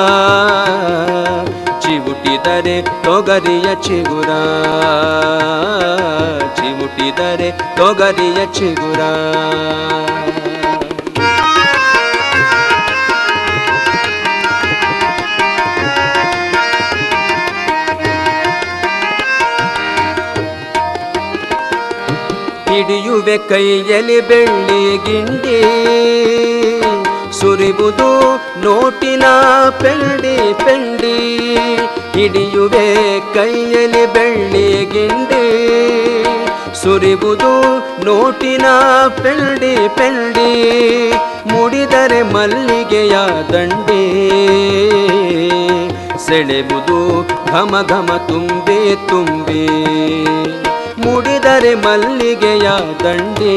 ಚಿಬುಟಿದರೆ ತೊಗರಿಯ ಚಿಗುರ ಚಿಬುಟಿದರೆ ತೊಗರಿಯ ಚಿಗುರ ಹಿಡಿಯುವೆ ಕೈಯಲ್ಲಿ ಬೆಳ್ಳಿ ಗಿಂಡಿ ಸುರಿಬುದು ನೋಟಿನ ಪೆಂಡಿ ಪೆಂಡಿ ಹಿಡಿಯುವೆ ಕೈಯಲ್ಲಿ ಬೆಳ್ಳಿ ಗಿಂಡಿ ಸುರಿಬುದು ನೋಟಿನ ಪೆಂಡಿ ಪೆಂಡಿ ಮುಡಿದರೆ ಮಲ್ಲಿಗೆಯ ದಂಡಿ ಸೆಳೆಬುದು ಘಮ ಘಮ ತುಂಬೆ ತುಂಬಿ ಮುಡಿದರೆ ಮಲ್ಲಿಗೆಯ ದಂಡಿ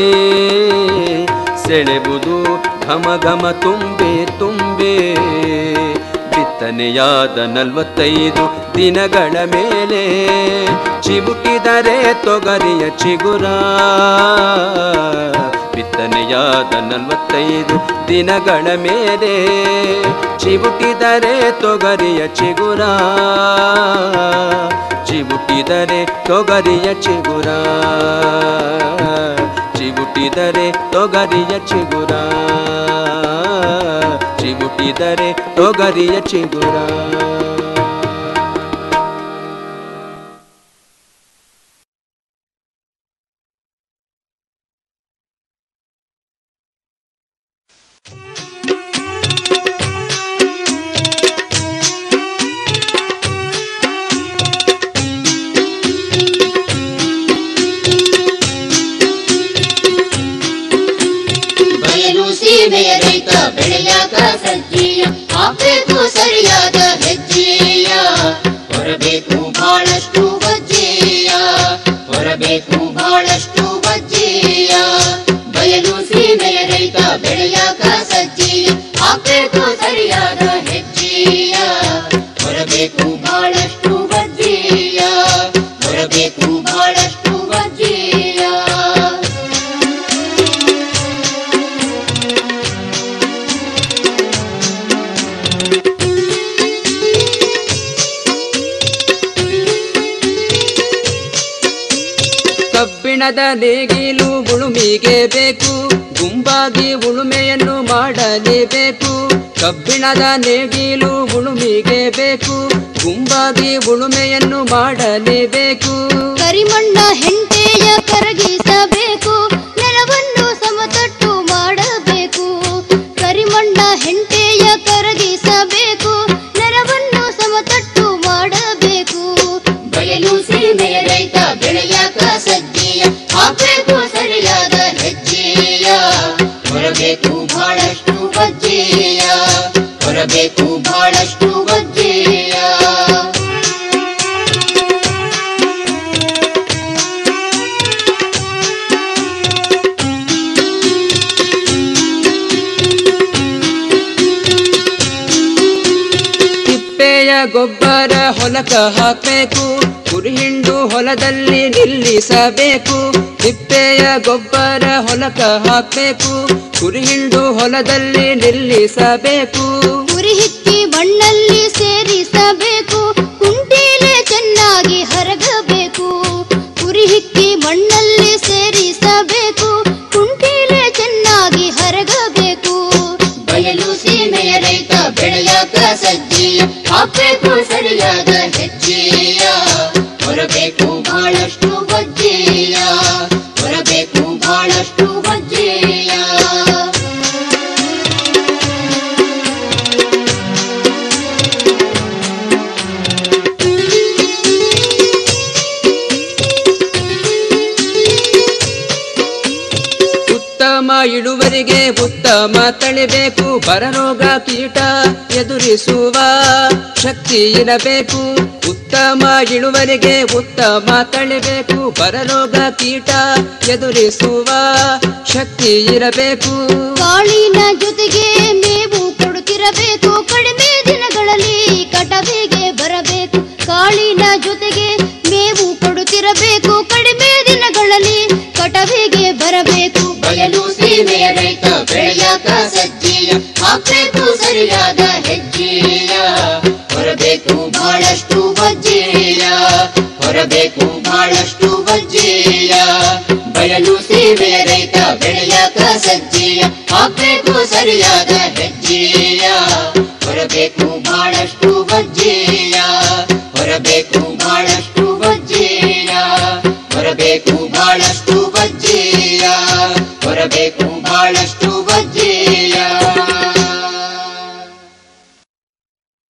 ಸೆಳೆಬುದು ಘಮ ಘಮ ತುಂಬೆ ತುಂಬೆ ಬಿತ್ತನೆಯಾದ ನಲವತ್ತೈದು ದಿನಗಳ ಮೇಲೆ ಚಿಬುಟಿದರೆ ತೊಗರಿಯ ಚಿಗುರ ಬಿತ್ತನೆಯಾದ ನಲವತ್ತೈದು ದಿನಗಳ ಮೇಲೆ ಚಿಬುಟಿದರೆ ತೊಗರಿಯ ಚಿಗುರ ಚಿಬುಟಿದರೆ ತೊಗರಿಯ ಚಿಗುರ ಚಿಬುಟಿದರೆ ತೊಗರಿಯ ಚಿಗುರ ಚಿಬುಟಿದರೆ ತೊಗರಿಯ ಚಿಗುರ ಬಯಲು ಸೀಮೆಯ ರೈತ ಬೆಳೆಯಾಕ ಸಜ್ಜೀಯ ಹಾಕ್ಬೇಕು ಸರಿಯಾದ ಹೆಜ್ಜೆಯ ಹೊರಬೇಕು ಬಹಳಷ್ಟು ಬಜ್ಜೆಯ ಹೊರಬೇಕು ಬಹಳಷ್ಟು ಬಜ್ಜೆಯ ಬಯಲು ಸೀಮೆಯ ರೈತ ಬೆಳೆಯಾಕ ಸಜ್ಜೀಯ ಹಾಕ್ಬೇಕು ಸರಿಯಾದ ಹೆಜ್ಜೆಯ ಹೊರಬೇಕು ಬಹಳಷ್ಟು ಬಜ್ಜೆಯ ಹೊರಬೇಕು ಬಹಳಷ್ಟು ಬಜ್ಜೆಯ ಕಬ್ಬಿಣದ ನೇಗಿಲು ಉಳುಮಿಗೆ ಬೇಕು ಗುಂಪಾಗಿ ಉಳುಮೆಯನ್ನು ಮಾಡಲೇಬೇಕು ಕಬ್ಬಿಣದ ನೇಗಿಲು ಉಳುಮಿಗೆ ಬೇಕು ಗುಂಪಾಗಿ ಉಳುಮೆಯನ್ನು ಮಾಡಲೇಬೇಕು ಕರಿಮಣ್ಣ ಹೆಂಟೆಯ ಕರಗಿಸಬೇಕು ನೆಲವನ್ನು ಸಮತಟ್ಟು ಮಾಡಬೇಕು ಕರಿಮಣ್ಣ ಹೆಂಟೆಯ ಕರಗಿಸಬೇಕು ನೆಲವನ್ನು ಸಮತಟ್ಟು ಮಾಡಬೇಕು ಬಯಲು ಸೀಮೆಯ ರೈತ ಬೆಳೆಯಾಕ ಸಜ್ಜೆಯ ಹಾಕಬೇಕು ಸರಿಯಾದ ಹೆಜ್ಜೆಯ ಹೊರಬೇಕು ಬಹಳಷ್ಟು ಬಜ್ಜೆಯ ಹೊರಬೇಕು ಬಹಳಷ್ಟು ಬಜ್ಜೆಯ ತಿಪ್ಪೆಯ ಗೊಬ್ಬರ ಹೊಲಕ ಹಾಕಬೇಕು ಕುರಿಹಿಂಡು ಹೊಲದಲ್ಲಿ ನಿಲ್ಲಿಸಬೇಕು ತಿಪ್ಪೆಯ ಗೊಬ್ಬರ ಹೊಲಕ ಹಾಕಬೇಕು ಕುರಿಹಿಂಡು ಹೊಲದಲ್ಲಿ ನಿಲ್ಲಿಸಬೇಕು ಉರಿ ಹಿಕ್ಕಿ ಮಣ್ಣಲ್ಲಿ ಸೇರಿಸಬೇಕು ಕುಂಟೀಲೆ ಚೆನ್ನಾಗಿ ಹರಗಬೇಕು ಉರಿ ಹಿಕ್ಕಿ ಮಣ್ಣಲ್ಲಿ ಸೇರಿಸಬೇಕು ಕುಂಟೀಲೆ ಚೆನ್ನಾಗಿ ಹರಗಬೇಕು ಬಯಲು ಸೀಮೆಯ ರೈತ ಬೆಳೆಯಾಕ ಸಜ್ಜೆಯ ಹಾಕಬೇಕು ಸರಿಯಾದ ಹೆಜ್ಜೆಯ ಹೊರಬೇಕು ಬಹಳಷ್ಟು ಬಜ್ಜೆಯ ಹೊರಬೇಕು ಬಹಳಷ್ಟು ಬಜ್ಜೆಯ ಉತ್ತಮ ಇಳುವರಿಗೆ ಉತ್ತಮ ತಳಿಬೇಕು ಬರರೋಗ ಕೀಟ ಎದುರಿಸುವ ಶಕ್ತಿ ಇರಬೇಕು ಉತ್ತಮ ಇಳುವರಿಗೆ ಉತ್ತಮ ತಳಿಬೇಕು ಬರರೋಗ ಕೀಟ ಎದುರಿಸುವ ಶಕ್ತಿ ಇರಬೇಕು ಕಾಳಿನ ಜೊತೆಗೆ ಮೇವು ಕೊಡುತ್ತಿರಬೇಕು ಕಡಿಮೆ ದಿನಗಳಲ್ಲಿ ಕಟವಿಗೆ ಬರಬೇಕು ಕಾಳಿನ ಜೊತೆಗೆ ಮೇವು ಕೊಡುತ್ತಿರಬೇಕು ಕಡಿಮೆ ದಿನಗಳಲ್ಲಿ ಸೀಮೆಯ ರೈತ ಬೆಳೆಯಾಕ ಸಜ್ಜೀಯ ಹಾಕ್ಬೇಕು ಸರಿಯಾದ ಹೆಜ್ಜೆಯ ಹೊರಬೇಕು ಬಹಳಷ್ಟು ಬಜ್ಜೀಯ ಹೊರಬೇಕು ಬಹಳಷ್ಟು ಬಜ್ಜೀಯ ಬಯಲು ಸೀಮೆಯ ರೈತ ಬೆಳೆಯಾಕ ಸಜ್ಜೀಯ ಹಾಕ್ಬೇಕು ಸರಿಯಾದ ಹೆಜ್ಜೆಯ ಹೊರಬೇಕು ಬಹಳಷ್ಟು ಬಜ್ಜೀಯ ಹೊರಬೇಕು ಬಹಳಷ್ಟು ಬಜ್ಜೀಯ ಹೊರಬೇಕು ಬಹಳಷ್ಟು ಬಜ್ಜೀಯ ಹೊರಬೇಕು